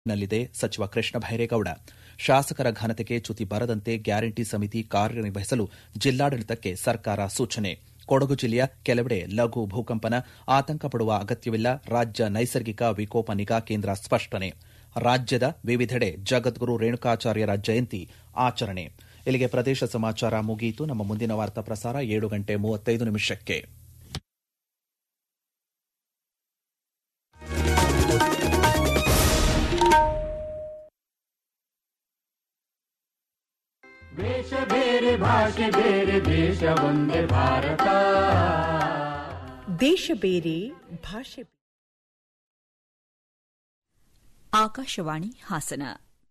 ನಲ್ಲಿದೆ ಸಚಿವ ಕೃಷ್ಣ ಭೈರೇಗೌಡ ಶಾಸಕರ ಘನತೆಗೆ ಚ್ಯುತಿ ಬರದಂತೆ ಗ್ಯಾರಂಟಿ ಸಮಿತಿ ಕಾರ್ಯನಿರ್ವಹಿಸಲು ಜಿಲ್ಲಾಡಳಿತಕ್ಕೆ ಸರ್ಕಾರ ಸೂಚನೆ ಕೊಡಗು ಜಿಲ್ಲೆಯ ಕೆಲವೆಡೆ ಲಘು ಭೂಕಂಪನ ಆತಂಕ ಪಡುವ ಅಗತ್ಯವಿಲ್ಲ ರಾಜ್ಯ ನೈಸರ್ಗಿಕ ವಿಕೋಪ ನಿಗಾ ಕೇಂದ್ರ ಸ್ಪಷ್ಟನೆ ರಾಜ್ಯದ ವಿವಿಧೆಡೆ ಜಗದ್ಗುರು ರೇಣುಕಾಚಾರ್ಯರ ಜಯಂತಿ ಆಚರಣೆ ಇಲ್ಲಿಗೆ ಪ್ರದೇಶ ಸಮಾಚಾರ ಮುಗಿಯಿತು ನಮ್ಮ ಮುಂದಿನ ವಾರ್ತಾ ಪ್ರಸಾರ ಏಳು ಗಂಟೆ ಮೂವತ್ತೈದು ನಿಮಿಷಕ್ಕೆ ವೇಷ ಬೇರೆ ಭಾಷೆ ಬೇರೆ ದೇಶ ಒಂದೇ ಭಾರತ ದೇಶ ಬೇರೆ ಭಾಷೆ ಆಕಾಶವಾಣಿ ಹಾಸನ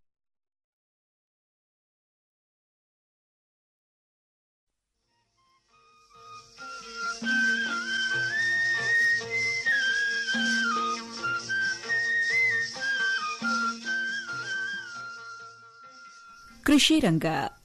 ಕೃಷಿ ರಂಗ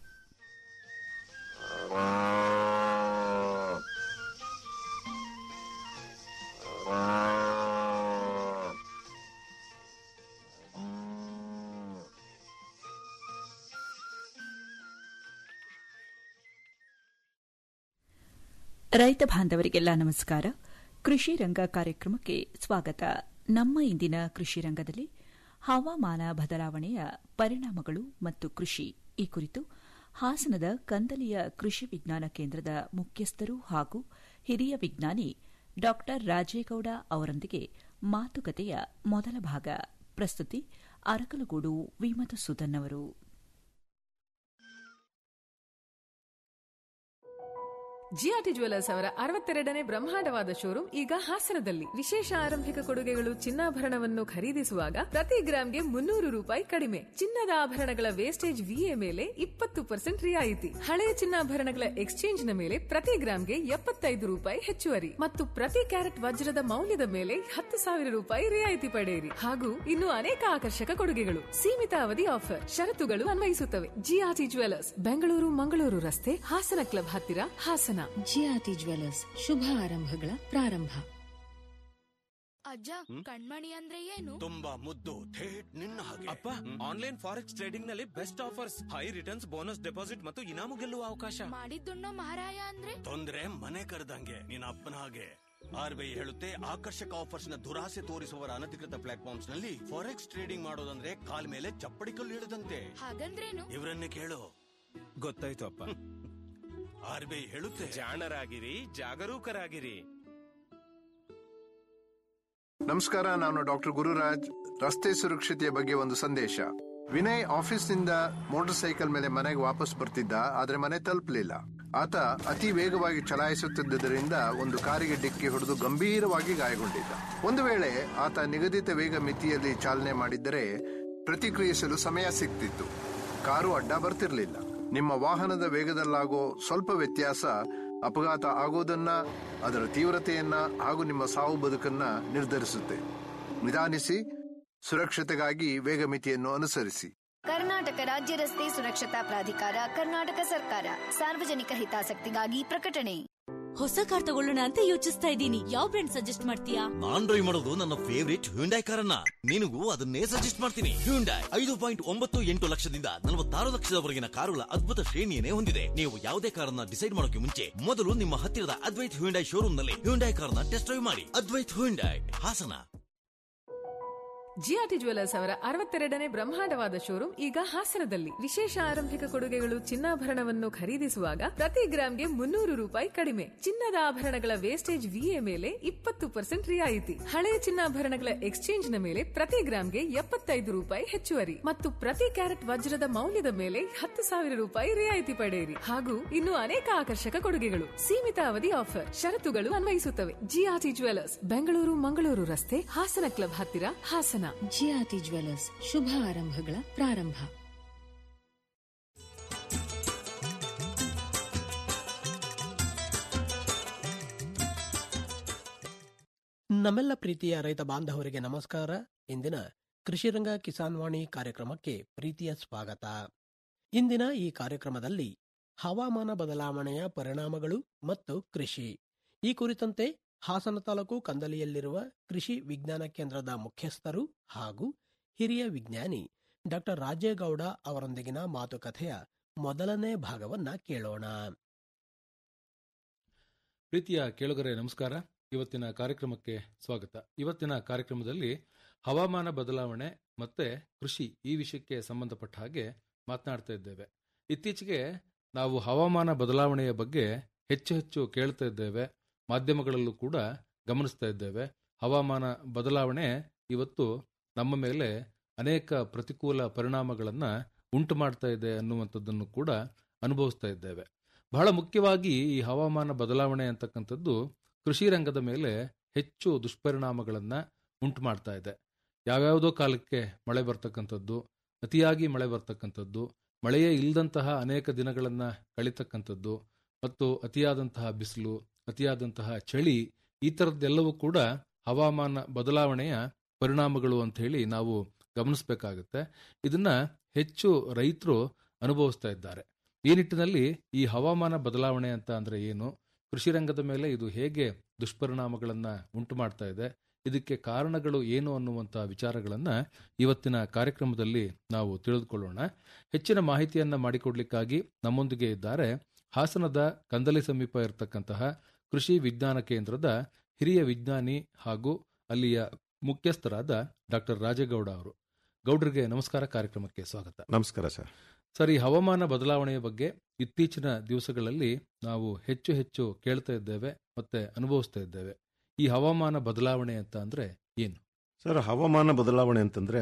ರೈತ ಬಾಂಧವರಿಗೆಲ್ಲ ನಮಸ್ಕಾರ ಕೃಷಿ ರಂಗ ಕಾರ್ಯಕ್ರಮಕ್ಕೆ ಸ್ವಾಗತ ನಮ್ಮ ಇಂದಿನ ಕೃಷಿ ರಂಗದಲ್ಲಿ ಹವಾಮಾನ ಬದಲಾವಣೆಯ ಪರಿಣಾಮಗಳು ಮತ್ತು ಕೃಷಿ ಈ ಕುರಿತು ಹಾಸನದ ಕಂದಲಿಯ ಕೃಷಿ ವಿಜ್ಞಾನ ಕೇಂದ್ರದ ಮುಖ್ಯಸ್ಥರು ಹಾಗೂ ಹಿರಿಯ ವಿಜ್ಞಾನಿ ಡಾ ರಾಜೇಗೌಡ ಅವರೊಂದಿಗೆ ಮಾತುಕತೆಯ ಮೊದಲ ಭಾಗ ಪ್ರಸ್ತುತಿ ಅರಕಲಗೂಡು ವಿಮಧುಸೂದನ್ ಅವರು ಜಿಆರ್ಟಿ ಜ್ಯುವೆಲರ್ಸ್ ಅವರ ಅರವತ್ತೆರಡನೇ ಬ್ರಹ್ಮಾಂಡವಾದ ಶೋರೂಮ್ ಈಗ ಹಾಸನದಲ್ಲಿ ವಿಶೇಷ ಆರಂಭಿಕ ಕೊಡುಗೆಗಳು ಚಿನ್ನಾಭರಣವನ್ನು ಖರೀದಿಸುವಾಗ ಪ್ರತಿ ಗ್ರಾಂಗೆ ಮುನ್ನೂರು ರೂಪಾಯಿ ಕಡಿಮೆ ಚಿನ್ನದ ಆಭರಣಗಳ ವೇಸ್ಟೇಜ್ ವಿಎ ಮೇಲೆ ಇಪ್ಪತ್ತು ಪರ್ಸೆಂಟ್ ರಿಯಾಯಿತಿ ಹಳೆಯ ಚಿನ್ನಾಭರಣಗಳ ಎಕ್ಸ್ಚೇಂಜ್ ನ ಮೇಲೆ ಪ್ರತಿ ಗ್ರಾಂಗೆ ಎಪ್ಪತ್ತೈದು ರೂಪಾಯಿ ಹೆಚ್ಚುವರಿ ಮತ್ತು ಪ್ರತಿ ಕ್ಯಾರೆಟ್ ವಜ್ರದ ಮೌಲ್ಯದ ಮೇಲೆ ಹತ್ತು ಸಾವಿರ ರೂಪಾಯಿ ರಿಯಾಯಿತಿ ಪಡೆಯಿರಿ ಹಾಗೂ ಇನ್ನು ಅನೇಕ ಆಕರ್ಷಕ ಕೊಡುಗೆಗಳು ಸೀಮಿತ ಅವಧಿ ಆಫರ್ ಷರತ್ತುಗಳು ಅನ್ವಯಿಸುತ್ತವೆ ಜಿಆರ್ಟಿ ಜ್ಯುವೆಲರ್ಸ್ ಬೆಂಗಳೂರು ಮಂಗಳೂರು ರಸ್ತೆ ಹಾಸನ ಕ್ಲಬ್ ಹತ್ತಿರ ಹಾಸನ ಜಿಆರ್ಟಿ ಜ್ಯುವೆಲರ್ಸ್ ಶುಭ ಆರಂಭಗಳ ಪ್ರಾರಂಭ ಅಜ್ಜ ಕಣ್ಮಣಿ ಅಂದ್ರೆ ಏನು ತುಂಬಾ ಮುದ್ದು ಥೇಟ್ ನಿನ್ನ ಹಾಗೆ ಅಪ್ಪ ಆನ್ಲೈನ್ ಫಾರೆಕ್ಸ್ ಟ್ರೇಡಿಂಗ್ ನಲ್ಲಿ best offers high returns bonus deposit ಮತ್ತು ಇನಾಮು ಗೆಲ್ಲುವ ಅವಕಾಶ ಮಾಡಿದ್ದುಣ್ಣೋ ಮಹಾರಾಯ ಅಂದ್ರೆ ತೊಂದ್ರೆ ಮನೆ ಕರೆದಂಗೆ ನಿನ್ನ ಅಪ್ಪನ ಹಾಗೆ ಆರ್ಬಿಐ ಹೇಳುತ್ತೆ ಆಕರ್ಷಕ ಆಫರ್ಸ್ ನ ದುರಾಸೆ ತೋರಿಸುವವರ ಅನಧಿಕೃತ ಪ್ಲಾಟ್ಫಾರ್ಮ್ಸ್ ನಲ್ಲಿ ಫಾರೆಕ್ಸ್ ಟ್ರೇಡಿಂಗ್ ಮಾಡೋದಂದ್ರೆ ಕಾಲ್ ಮೇಲೆ ಚಪ್ಪಡಿ ಕಲ್ಲು ಹಿಡಿದಂತೆ ಹಾಗಂದ್ರೇನು ಇವರನ್ನೇ ಕೇಳು ಗೊತ್ತಾಯ್ತು ಅಪ್ಪ ಆರ್ಬಿಐ ಹೇಳುತ್ತೆ ಜಾಣರಾಗಿರಿ ಜಾಗರೂಕರಾಗಿರಿ ನಮಸ್ಕಾರ ನಾನು ಡಾಕ್ಟರ್ ಗುರುರಾಜ್ ರಸ್ತೆ ಸುರಕ್ಷತೆಯ ಬಗ್ಗೆ ಒಂದು ಸಂದೇಶ ವಿನಯ್ ಆಫೀಸ್ನಿಂದ ಮೋಟಾರ್ ಸೈಕಲ್ ಮೇಲೆ ಮನೆಗೆ ವಾಪಸ್ ಬರ್ತಿದ್ದ ಆದ್ರೆ ಮನೆ ತಲುಪಲಿಲ್ಲ ಆತ ಅತಿ ವೇಗವಾಗಿ ಚಲಾಯಿಸುತ್ತಿದ್ದರಿಂದ ಒಂದು ಕಾರಿಗೆ ಡಿಕ್ಕಿ ಹೊಡೆದು ಗಂಭೀರವಾಗಿ ಗಾಯಗೊಂಡಿದ್ದ ಒಂದು ವೇಳೆ ಆತ ನಿಗದಿತ ವೇಗ ಮಿತಿಯಲ್ಲಿ ಚಾಲನೆ ಮಾಡಿದ್ದರೆ ಪ್ರತಿಕ್ರಿಯಿಸಲು ಸಮಯ ಸಿಗ್ತಿತ್ತು ಕಾರು ಅಡ್ಡ ಬರ್ತಿರ್ಲಿಲ್ಲ ನಿಮ್ಮ ವಾಹನದ ವೇಗದಲ್ಲಾಗೋ ಸ್ವಲ್ಪ ವ್ಯತ್ಯಾಸ ಅಪಘಾತ ಆಗೋದನ್ನ ಅದರ ತೀವ್ರತೆಯನ್ನ ಹಾಗೂ ನಿಮ್ಮ ಸಾವು ಬದುಕನ್ನ ನಿರ್ಧರಿಸುತ್ತೆ ನಿಧಾನಿಸಿ ಸುರಕ್ಷತೆಗಾಗಿ ವೇಗ ಮಿತಿಯನ್ನು ಅನುಸರಿಸಿ ಕರ್ನಾಟಕ ರಾಜ್ಯ ರಸ್ತೆ ಸುರಕ್ಷತಾ ಪ್ರಾಧಿಕಾರ ಕರ್ನಾಟಕ ಸರ್ಕಾರ ಸಾರ್ವಜನಿಕ ಹಿತಾಸಕ್ತಿಗಾಗಿ ಪ್ರಕಟಣೆ ಹೊಸ ಕಾರ್ ತಗೊಳ್ಳೋಣ ಅಂತ ಯೋಚಿಸ್ತಾ ಇದ್ದೀನಿ ಯಾವ ಬ್ರ್ಯಾಂಡ್ ಸಜೆಸ್ಟ್ ಮಾಡ್ತೀಯಾ ನಾನ್ ಡ್ರೈವ್ ಮಾಡೋದು ನನ್ನ ಫೇವರಿಟ್ ಹ್ಯುಂಡೈ ಕಾರನ್ನ ನಿನಗೂ ಅದನ್ನೇ ಸಜೆಸ್ಟ್ ಮಾಡ್ತೀನಿ ಹ್ಯುಂಡೈ ಐದು ಪಾಯಿಂಟ್ ಒಂಬತ್ತು ಎಂಟು ಲಕ್ಷದಿಂದ ನಲವತ್ತಾರು ಲಕ್ಷದವರೆಗಿನ ಕಾರುಗಳ ಅದ್ಭುತ ಶ್ರೇಣಿಯನ್ನೇ ಹೊಂದಿದೆ ನೀವು ಯಾವುದೇ ಕಾರನ್ನ ಡಿಸೈಡ್ ಮಾಡೋಕೆ ಮುಂಚೆ ಮೊದಲು ನಿಮ್ಮ ಹತ್ತಿರದ ಅದ್ವೈತ್ ಹ್ಯುಂಡೈ ಶೋರೂಮ್ ನಲ್ಲಿ ಹ್ಯುಂಡೈ ಕಾರ್ನ ಟೆಸ್ಟ್ ಡ್ರೈವ್ ಮಾಡಿ Advait Hyundai Hassan GRT jewellers ಅವರ ಅರವತ್ತೆರಡನೇ ಬ್ರಹ್ಮಾಂಡವಾದ ಶೋರೂಮ್ ಈಗ ಹಾಸನದಲ್ಲಿ ವಿಶೇಷ ಆರಂಭಿಕ ಕೊಡುಗೆಗಳು ಚಿನ್ನಾಭರಣವನ್ನು ಖರೀದಿಸುವಾಗ ಪ್ರತಿ ಗ್ರಾಂಗೆ ಮುನ್ನೂರು ರೂಪಾಯಿ ಕಡಿಮೆ ಚಿನ್ನದ ಆಭರಣಗಳ ವೇಸ್ಟೇಜ್ ವಿಎ ಮೇಲೆ ಇಪ್ಪತ್ತು ಪರ್ಸೆಂಟ್ ರಿಯಾಯಿತಿ ಹಳೆಯ ಚಿನ್ನಾಭರಣಗಳ ಎಕ್ಸ್ಚೇಂಜ್ ನ ಮೇಲೆ ಪ್ರತಿ ಗ್ರಾಂಗೆ ಎಪ್ಪತ್ತೈದು ರೂಪಾಯಿ ಹೆಚ್ಚುವರಿ ಮತ್ತು ಪ್ರತಿ ಕ್ಯಾರೆಟ್ ವಜ್ರದ ಮೌಲ್ಯದ ಮೇಲೆ ಹತ್ತು ಸಾವಿರ ರೂಪಾಯಿ ರಿಯಾಯಿತಿ ಪಡೆಯಿರಿ ಹಾಗೂ ಇನ್ನು ಅನೇಕ ಆಕರ್ಷಕ ಕೊಡುಗೆಗಳು ಸೀಮಿತ ಅವಧಿ ಆಫರ್ ಷರತ್ತುಗಳು ಅನ್ವಯಿಸುತ್ತವೆ ಜಿಆರ್ಟಿ ಜ್ಯುವೆಲರ್ಸ್ ಬೆಂಗಳೂರು ಮಂಗಳೂರು ರಸ್ತೆ ಹಾಸನ ಕ್ಲಬ್ ಹತ್ತಿರ ಹಾಸನ ಜಿಆರ್ಟಿ ಜ್ಯುವೆಲರ್ಸ್ ಶುಭ ಆರಂಭಗಳ ಪ್ರಾರಂಭ ನಮ್ಮೆಲ್ಲ ಪ್ರೀತಿಯ ರೈತ ಬಾಂಧವರಿಗೆ ನಮಸ್ಕಾರ ಇಂದಿನ ಕೃಷಿರಂಗ ಕಿಸಾನ್ ವಾಣಿ ಕಾರ್ಯಕ್ರಮಕ್ಕೆ ಪ್ರೀತಿಯ ಸ್ವಾಗತ ಇಂದಿನ ಈ ಕಾರ್ಯಕ್ರಮದಲ್ಲಿ ಹವಾಮಾನ ಬದಲಾವಣೆಯ ಪರಿಣಾಮಗಳು ಮತ್ತು ಕೃಷಿ ಈ ಕುರಿತಂತೆ ಹಾಸನ ತಾಲೂಕು ಕಂದಲಿಯಲ್ಲಿರುವ ಕೃಷಿ ವಿಜ್ಞಾನ ಕೇಂದ್ರದ ಮುಖ್ಯಸ್ಥರು ಹಾಗೂ ಹಿರಿಯ ವಿಜ್ಞಾನಿ ಡಾಕ್ಟರ್ ರಾಜೇಗೌಡ ಅವರೊಂದಿಗಿನ ಮಾತುಕತೆಯ ಮೊದಲನೇ ಭಾಗವನ್ನ ಕೇಳೋಣ ಪ್ರೀತಿಯ ಕೇಳುಗರೆ ನಮಸ್ಕಾರ ಇವತ್ತಿನ ಕಾರ್ಯಕ್ರಮಕ್ಕೆ ಸ್ವಾಗತ ಇವತ್ತಿನ ಕಾರ್ಯಕ್ರಮದಲ್ಲಿ ಹವಾಮಾನ ಬದಲಾವಣೆ ಮತ್ತೆ ಕೃಷಿ ಈ ವಿಷಯಕ್ಕೆ ಸಂಬಂಧಪಟ್ಟ ಹಾಗೆ ಮಾತನಾಡ್ತಾ ಇದ್ದೇವೆ ಇತ್ತೀಚೆಗೆ ನಾವು ಹವಾಮಾನ ಬದಲಾವಣೆಯ ಬಗ್ಗೆ ಹೆಚ್ಚು ಹೆಚ್ಚು ಕೇಳ್ತಾ ಇದ್ದೇವೆ ಮಾಧ್ಯಮಗಳಲ್ಲೂ ಕೂಡ ಗಮನಿಸ್ತಾ ಇದ್ದೇವೆ ಹವಾಮಾನ ಬದಲಾವಣೆ ಇವತ್ತು ನಮ್ಮ ಮೇಲೆ ಅನೇಕ ಪ್ರತಿಕೂಲ ಪರಿಣಾಮಗಳನ್ನು ಉಂಟು ಮಾಡ್ತಾ ಇದೆ ಅನ್ನುವಂಥದ್ದನ್ನು ಕೂಡ ಅನುಭವಿಸ್ತಾ ಇದ್ದೇವೆ ಬಹಳ ಮುಖ್ಯವಾಗಿ ಈ ಹವಾಮಾನ ಬದಲಾವಣೆ ಅಂತಕ್ಕಂಥದ್ದು ಕೃಷಿ ರಂಗದ ಮೇಲೆ ಹೆಚ್ಚು ದುಷ್ಪರಿಣಾಮಗಳನ್ನು ಉಂಟು ಮಾಡ್ತಾ ಇದೆ ಯಾವ್ಯಾವುದೋ ಕಾಲಕ್ಕೆ ಮಳೆ ಬರ್ತಕ್ಕಂಥದ್ದು ಅತಿಯಾಗಿ ಮಳೆ ಬರ್ತಕ್ಕಂಥದ್ದು ಮಳೆಯೇ ಇಲ್ಲದಂತಹ ಅನೇಕ ದಿನಗಳನ್ನು ಕಳಿತಕ್ಕಂಥದ್ದು ಮತ್ತು ಅತಿಯಾದಂತಹ ಬಿಸಿಲು ಅತಿಯಾದಂತಹ ಚಳಿ ಈ ಥರದ್ದೆಲ್ಲವೂ ಕೂಡ ಹವಾಮಾನ ಬದಲಾವಣೆಯ ಪರಿಣಾಮಗಳು ಅಂತ ಹೇಳಿ ನಾವು ಗಮನಿಸಬೇಕಾಗುತ್ತೆ ಇದನ್ನ ಹೆಚ್ಚು ರೈತರು ಅನುಭವಿಸ್ತಾ ಇದ್ದಾರೆ ಈ ನಿಟ್ಟಿನಲ್ಲಿ ಈ ಹವಾಮಾನ ಬದಲಾವಣೆ ಅಂತ ಅಂದ್ರೆ ಏನು ಕೃಷಿ ರಂಗದ ಮೇಲೆ ಇದು ಹೇಗೆ ದುಷ್ಪರಿಣಾಮಗಳನ್ನ ಉಂಟು ಮಾಡ್ತಾ ಇದೆ ಇದಕ್ಕೆ ಕಾರಣಗಳು ಏನು ಅನ್ನುವಂತಹ ವಿಚಾರಗಳನ್ನ ಇವತ್ತಿನ ಕಾರ್ಯಕ್ರಮದಲ್ಲಿ ನಾವು ತಿಳಿದುಕೊಳ್ಳೋಣ ಹೆಚ್ಚಿನ ಮಾಹಿತಿಯನ್ನ ಮಾಡಿಕೊಡ್ಲಿಕ್ಕಾಗಿ ನಮ್ಮೊಂದಿಗೆ ಇದ್ದಾರೆ ಹಾಸನದ ಕಂದಲಿ ಸಮೀಪ ಇರತಕ್ಕಂತಹ ಕೃಷಿ ವಿಜ್ಞಾನ ಕೇಂದ್ರದ ಹಿರಿಯ ವಿಜ್ಞಾನಿ ಹಾಗೂ ಅಲ್ಲಿಯ ಮುಖ್ಯಸ್ಥರಾದ ಡಾಕ್ಟರ್ ರಾಜೇಗೌಡ ಅವರು ಗೌಡ್ರಿಗೆ ನಮಸ್ಕಾರ ಕಾರ್ಯಕ್ರಮಕ್ಕೆ ಸ್ವಾಗತ ನಮಸ್ಕಾರ ಸರ್ ಸರ್ ಈ ಹವಾಮಾನ ಬದಲಾವಣೆಯ ಬಗ್ಗೆ ಇತ್ತೀಚಿನ ದಿವಸಗಳಲ್ಲಿ ನಾವು ಹೆಚ್ಚು ಹೆಚ್ಚು ಕೇಳ್ತಾ ಇದ್ದೇವೆ ಮತ್ತೆ ಅನುಭವಿಸ್ತಾ ಇದ್ದೇವೆ ಈ ಹವಾಮಾನ ಬದಲಾವಣೆ ಅಂತ ಅಂದ್ರೆ ಏನು ಸರ್ ಹವಾಮಾನ ಬದಲಾವಣೆ ಅಂತಂದ್ರೆ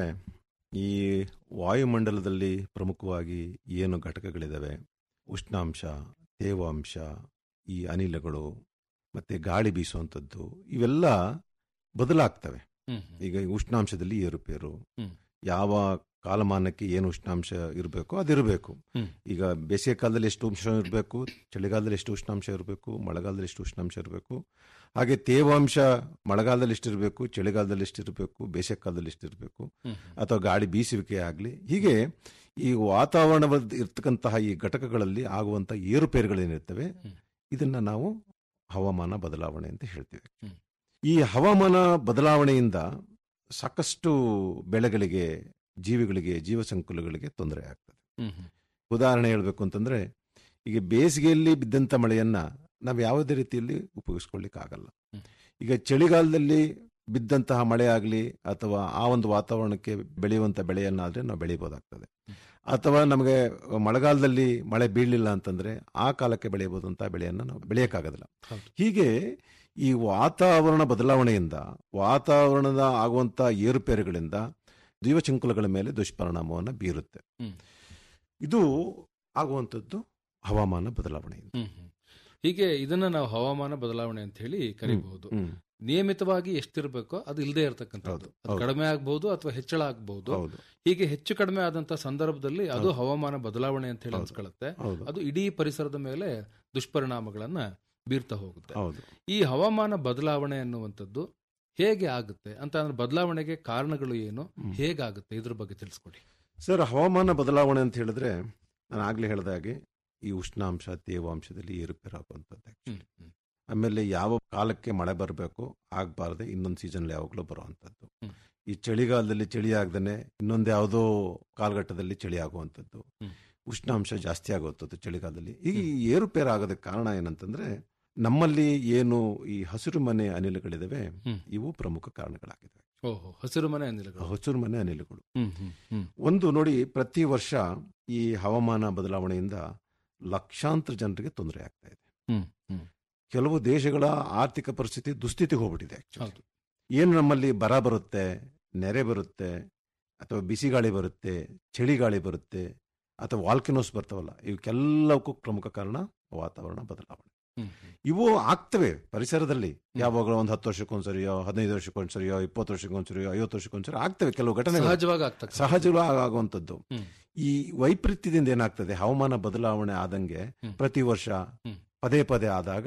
ಈ ವಾಯುಮಂಡಲದಲ್ಲಿ ಪ್ರಮುಖವಾಗಿ ಏನು ಘಟಕಗಳಿದಾವೆ ಉಷ್ಣಾಂಶ ತೇವಾಂಶ ಈ ಅನಿಲಗಳು ಮತ್ತೆ ಗಾಳಿ ಬೀಸುವಂಥದ್ದು ಇವೆಲ್ಲ ಬದಲಾಗ್ತವೆ ಹ್ಮ್. ಈಗ ಈ ಉಷ್ಣಾಂಶದಲ್ಲಿ ಏರುಪೇರು ಹ್ಮ್. ಯಾವ ಕಾಲಮಾನಕ್ಕೆ ಏನು ಉಷ್ಣಾಂಶ ಇರಬೇಕು ಅದಿರಬೇಕು ಹ್ಮ್. ಈಗ ಬೇಸಿಗೆ ಕಾಲದಲ್ಲಿ ಎಷ್ಟು ಉಷ್ಣ ಇರಬೇಕು ಚಳಿಗಾಲದಲ್ಲಿ ಎಷ್ಟು ಉಷ್ಣಾಂಶ ಇರಬೇಕು ಮಳೆಗಾಲದಲ್ಲಿ ಎಷ್ಟು ಉಷ್ಣಾಂಶ ಇರಬೇಕು ಹಾಗೆ ತೇವಾಂಶ ಮಳೆಗಾಲದಲ್ಲಿ ಎಷ್ಟಿರಬೇಕು ಚಳಿಗಾಲದಲ್ಲಿ ಎಷ್ಟಿರಬೇಕು ಬೇಸಿಗೆ ಕಾಲದಲ್ಲಿ ಎಷ್ಟಿರಬೇಕು ಹ್ಮ್. ಅಥವಾ ಗಾಳಿ ಬೀಸುವಿಕೆ ಆಗಲಿ ಹೀಗೆ ಈ ವಾತಾವರಣದಲ್ಲಿ ಇರ್ತಕ್ಕಂತಹ ಈ ಘಟಕಗಳಲ್ಲಿ ಆಗುವಂಥ ಏರುಪೇರುಗಳೇನಿರ್ತವೆ ಇದನ್ನ ನಾವು ಹವಾಮಾನ ಬದಲಾವಣೆ ಅಂತ ಹೇಳ್ತೀವಿ ಹ್ಮ್. ಈ ಹವಾಮಾನ ಬದಲಾವಣೆಯಿಂದ ಸಾಕಷ್ಟು ಬೆಳೆಗಳಿಗೆ ಜೀವಿಗಳಿಗೆ ಜೀವಸಂಕುಲಗಳಿಗೆ ತೊಂದರೆ ಆಗ್ತದೆ ಹ್ಮ್ ಹ್ಮ್. ಉದಾಹರಣೆ ಹೇಳಬೇಕು ಅಂತಂದ್ರೆ ಈಗ ಬೇಸಿಗೆಯಲ್ಲಿ ಬಿದ್ದಂಥ ಮಳೆಯನ್ನ ನಾವು ಯಾವುದೇ ರೀತಿಯಲ್ಲಿ ಉಪಯೋಗಿಸ್ಕೊಳ್ಳಿಕ್ಕೆ ಆಗಲ್ಲ ಈಗ ಚಳಿಗಾಲದಲ್ಲಿ ಬಿದ್ದಂತಹ ಮಳೆ ಆಗಲಿ ಅಥವಾ ಆ ಒಂದು ವಾತಾವರಣಕ್ಕೆ ಬೆಳೆಯುವಂಥ ಬೆಳೆಯನ್ನಾದರೆ ನಾವು ಬೆಳಿಬೋದಾಗ್ತದೆ ಅಥವಾ ನಮಗೆ ಮಳೆಗಾಲದಲ್ಲಿ ಮಳೆ ಬೀಳಲಿಲ್ಲ ಅಂತಂದ್ರೆ ಆ ಕಾಲಕ್ಕೆ ಬೆಳೆಯಬಹುದಂತಹ ಬೆಳೆಯನ್ನು ನಾವು ಬೆಳೆಯೋಕ್ಕಾಗೋದಿಲ್ಲ ಹೀಗೆ ಈ ವಾತಾವರಣ ಬದಲಾವಣೆಯಿಂದ ವಾತಾವರಣದ ಆಗುವಂಥ ಏರುಪೇರುಗಳಿಂದ ಜೀವಸಂಕುಲಗಳ ಮೇಲೆ ದುಷ್ಪರಿಣಾಮವನ್ನು ಬೀರುತ್ತೆ ಹ್ಮ್. ಇದು ಆಗುವಂಥದ್ದು ಹವಾಮಾನ ಬದಲಾವಣೆಯಿಂದ ಹ್ಮ್ ಹ್ಮ್. ಹೀಗೆ ಇದನ್ನ ನಾವು ಹವಾಮಾನ ಬದಲಾವಣೆ ಅಂತ ಹೇಳಿ ಕರಿಬಹುದು ಹ್ಮ್. ನಿಯಮಿತವಾಗಿ ಎಷ್ಟಿರಬೇಕೋ ಅದು ಇಲ್ಲದೆ ಇರತಕ್ಕಂಥದ್ದು ಅದು ಹೌದು. ಕಡಿಮೆ ಆಗಬಹುದು ಅಥವಾ ಹೆಚ್ಚಳ ಆಗಬಹುದು ಹೌದು. ಹೀಗೆ ಹೆಚ್ಚು ಕಡಿಮೆ ಆದಂತ ಸಂದರ್ಭದಲ್ಲಿ ಅದು ಹೌದು. ಹವಾಮಾನ ಬದಲಾವಣೆ ಅಂತ ಹೇಳಿ ಹೌದು. ಅನ್ಸ್ಕೊಳ್ಳುತ್ತೆ ಹೌದು. ಅದು ಇಡೀ ಪರಿಸರದ ಮೇಲೆ ದುಷ್ಪರಿಣಾಮಗಳನ್ನ ಬೀರ್ತಾ ಹೋಗುತ್ತೆ ಹೌದು. ಈ ಹವಾಮಾನ ಬದಲಾವಣೆ ಅನ್ನುವಂಥದ್ದು ಹೇಗೆ ಆಗುತ್ತೆ ಅಂತ ಅಂದ್ರೆ ಬದಲಾವಣೆಗೆ ಕಾರಣಗಳು ಏನು ಹೇಗಾಗುತ್ತೆ ಇದ್ರ ಬಗ್ಗೆ ತಿಳಿಸ್ಕೊಡಿ ಸರ್ ಹವಾಮಾನ ಬದಲಾವಣೆ ಅಂತ ಹೇಳಿದ್ರೆ ನಾನು ಆಗ್ಲೇ ಹೇಳಿದ ಹಾಗೆ ಈ ಉಷ್ಣಾಂಶ ತೇವಾಂಶದಲ್ಲಿ ಏರುಪೇರಾಗುವಂಥದ್ದು actually. ಆಮೇಲೆ ಯಾವ ಕಾಲಕ್ಕೆ ಮಳೆ ಬರಬೇಕು ಆಗಬಾರ್ದೆ ಇನ್ನೊಂದು ಸೀಸನ್ ಯಾವಾಗಲೂ ಬರುವಂಥದ್ದು ಈ ಚಳಿಗಾಲದಲ್ಲಿ ಚಳಿ ಆಗದೇ ಇನ್ನೊಂದು ಯಾವುದೋ ಕಾಲಘಟ್ಟದಲ್ಲಿ ಚಳಿ ಆಗುವಂಥದ್ದು ಉಷ್ಣಾಂಶ ಜಾಸ್ತಿ ಆಗುವಂಥದ್ದು ಚಳಿಗಾಲದಲ್ಲಿ ಈಗ ಈ ಏರುಪೇರು ಆಗೋದಕ್ಕೆ ಕಾರಣ ಏನಂತಂದ್ರೆ ನಮ್ಮಲ್ಲಿ ಏನು ಈ ಹಸಿರು ಮನೆ ಅನಿಲಗಳಿದಾವೆ ಇವು ಪ್ರಮುಖ ಕಾರಣಗಳಾಗಿವೆ ಓಹೋ ಹಸಿರು ಮನೆ ಅನಿಲಗಳು ಹಸಿರು ಮನೆ ಅನಿಲಗಳು ಹ್ಮ್ ಹ್ಮ್ ಹ್ಮ್ ಒಂದು ನೋಡಿ ಪ್ರತಿ ವರ್ಷ ಈ ಹವಾಮಾನ ಬದಲಾವಣೆಯಿಂದ ಲಕ್ಷಾಂತರ ಜನರಿಗೆ ತೊಂದರೆ ಆಗ್ತಾ ಇದೆ ಹ್ಮ್ ಹ್ಮ್ ಕೆಲವು ದೇಶಗಳ ಆರ್ಥಿಕ ಪರಿಸ್ಥಿತಿ ದುಸ್ಥಿತಿಗೆ ಹೋಗ್ಬಿಟ್ಟಿದೆ actually. ಹೌದು ಏನು ನಮ್ಮಲ್ಲಿ ಬರ ಬರುತ್ತೆ ನೆರೆ ಬರುತ್ತೆ ಅಥವಾ ಬಿಸಿ ಗಾಳಿ ಬರುತ್ತೆ ಚಳಿ ಗಾಳಿ ಬರುತ್ತೆ ಅಥವಾ ವಾಲ್ಕಿನೋಸ್ ಬರ್ತಾವಲ್ಲ ಇವಕ್ಕೆಲ್ಲಕ್ಕೂ ಪ್ರಮುಖ ಕಾರಣ ವಾತಾವರಣ ಬದಲಾವಣೆ ಹ್ಮ್ ಇವು ಆಗ್ತವೆ ಪರಿಸರದಲ್ಲಿ ಯಾವಾಗಲೂ ಒಂದು ಹತ್ತು ವರ್ಷಕ್ಕೊಂದ್ಸರಿಯೋ ಹದಿನೈದು ವರ್ಷಕ್ಕೊಂದ್ಸರಿಯೋ ಇಪ್ಪತ್ತು ವರ್ಷಕ್ಕೊಂದ್ಸರಿಯೋ ಐವತ್ತು ವರ್ಷಕ್ಕೊಂದ್ಸರಿ ಆಗ್ತವೆ ಕೆಲವು ಘಟನೆ ಸಹಜವಾಗಿ ಆಗ್ತಕ್ಕಂಥದ್ದು. ಸಹಜವಾಗಿ ಆಗುವಂಥದ್ದು ಹ್ಮ್. ಈ ವೈಪರೀತ್ಯದಿಂದ ಏನಾಗ್ತದೆ ಹವಾಮಾನ ಬದಲಾವಣೆ ಆದಂಗೆ ಪ್ರತಿ ವರ್ಷ ಹ್ಮ್. ಪದೇ ಪದೇ ಆದಾಗ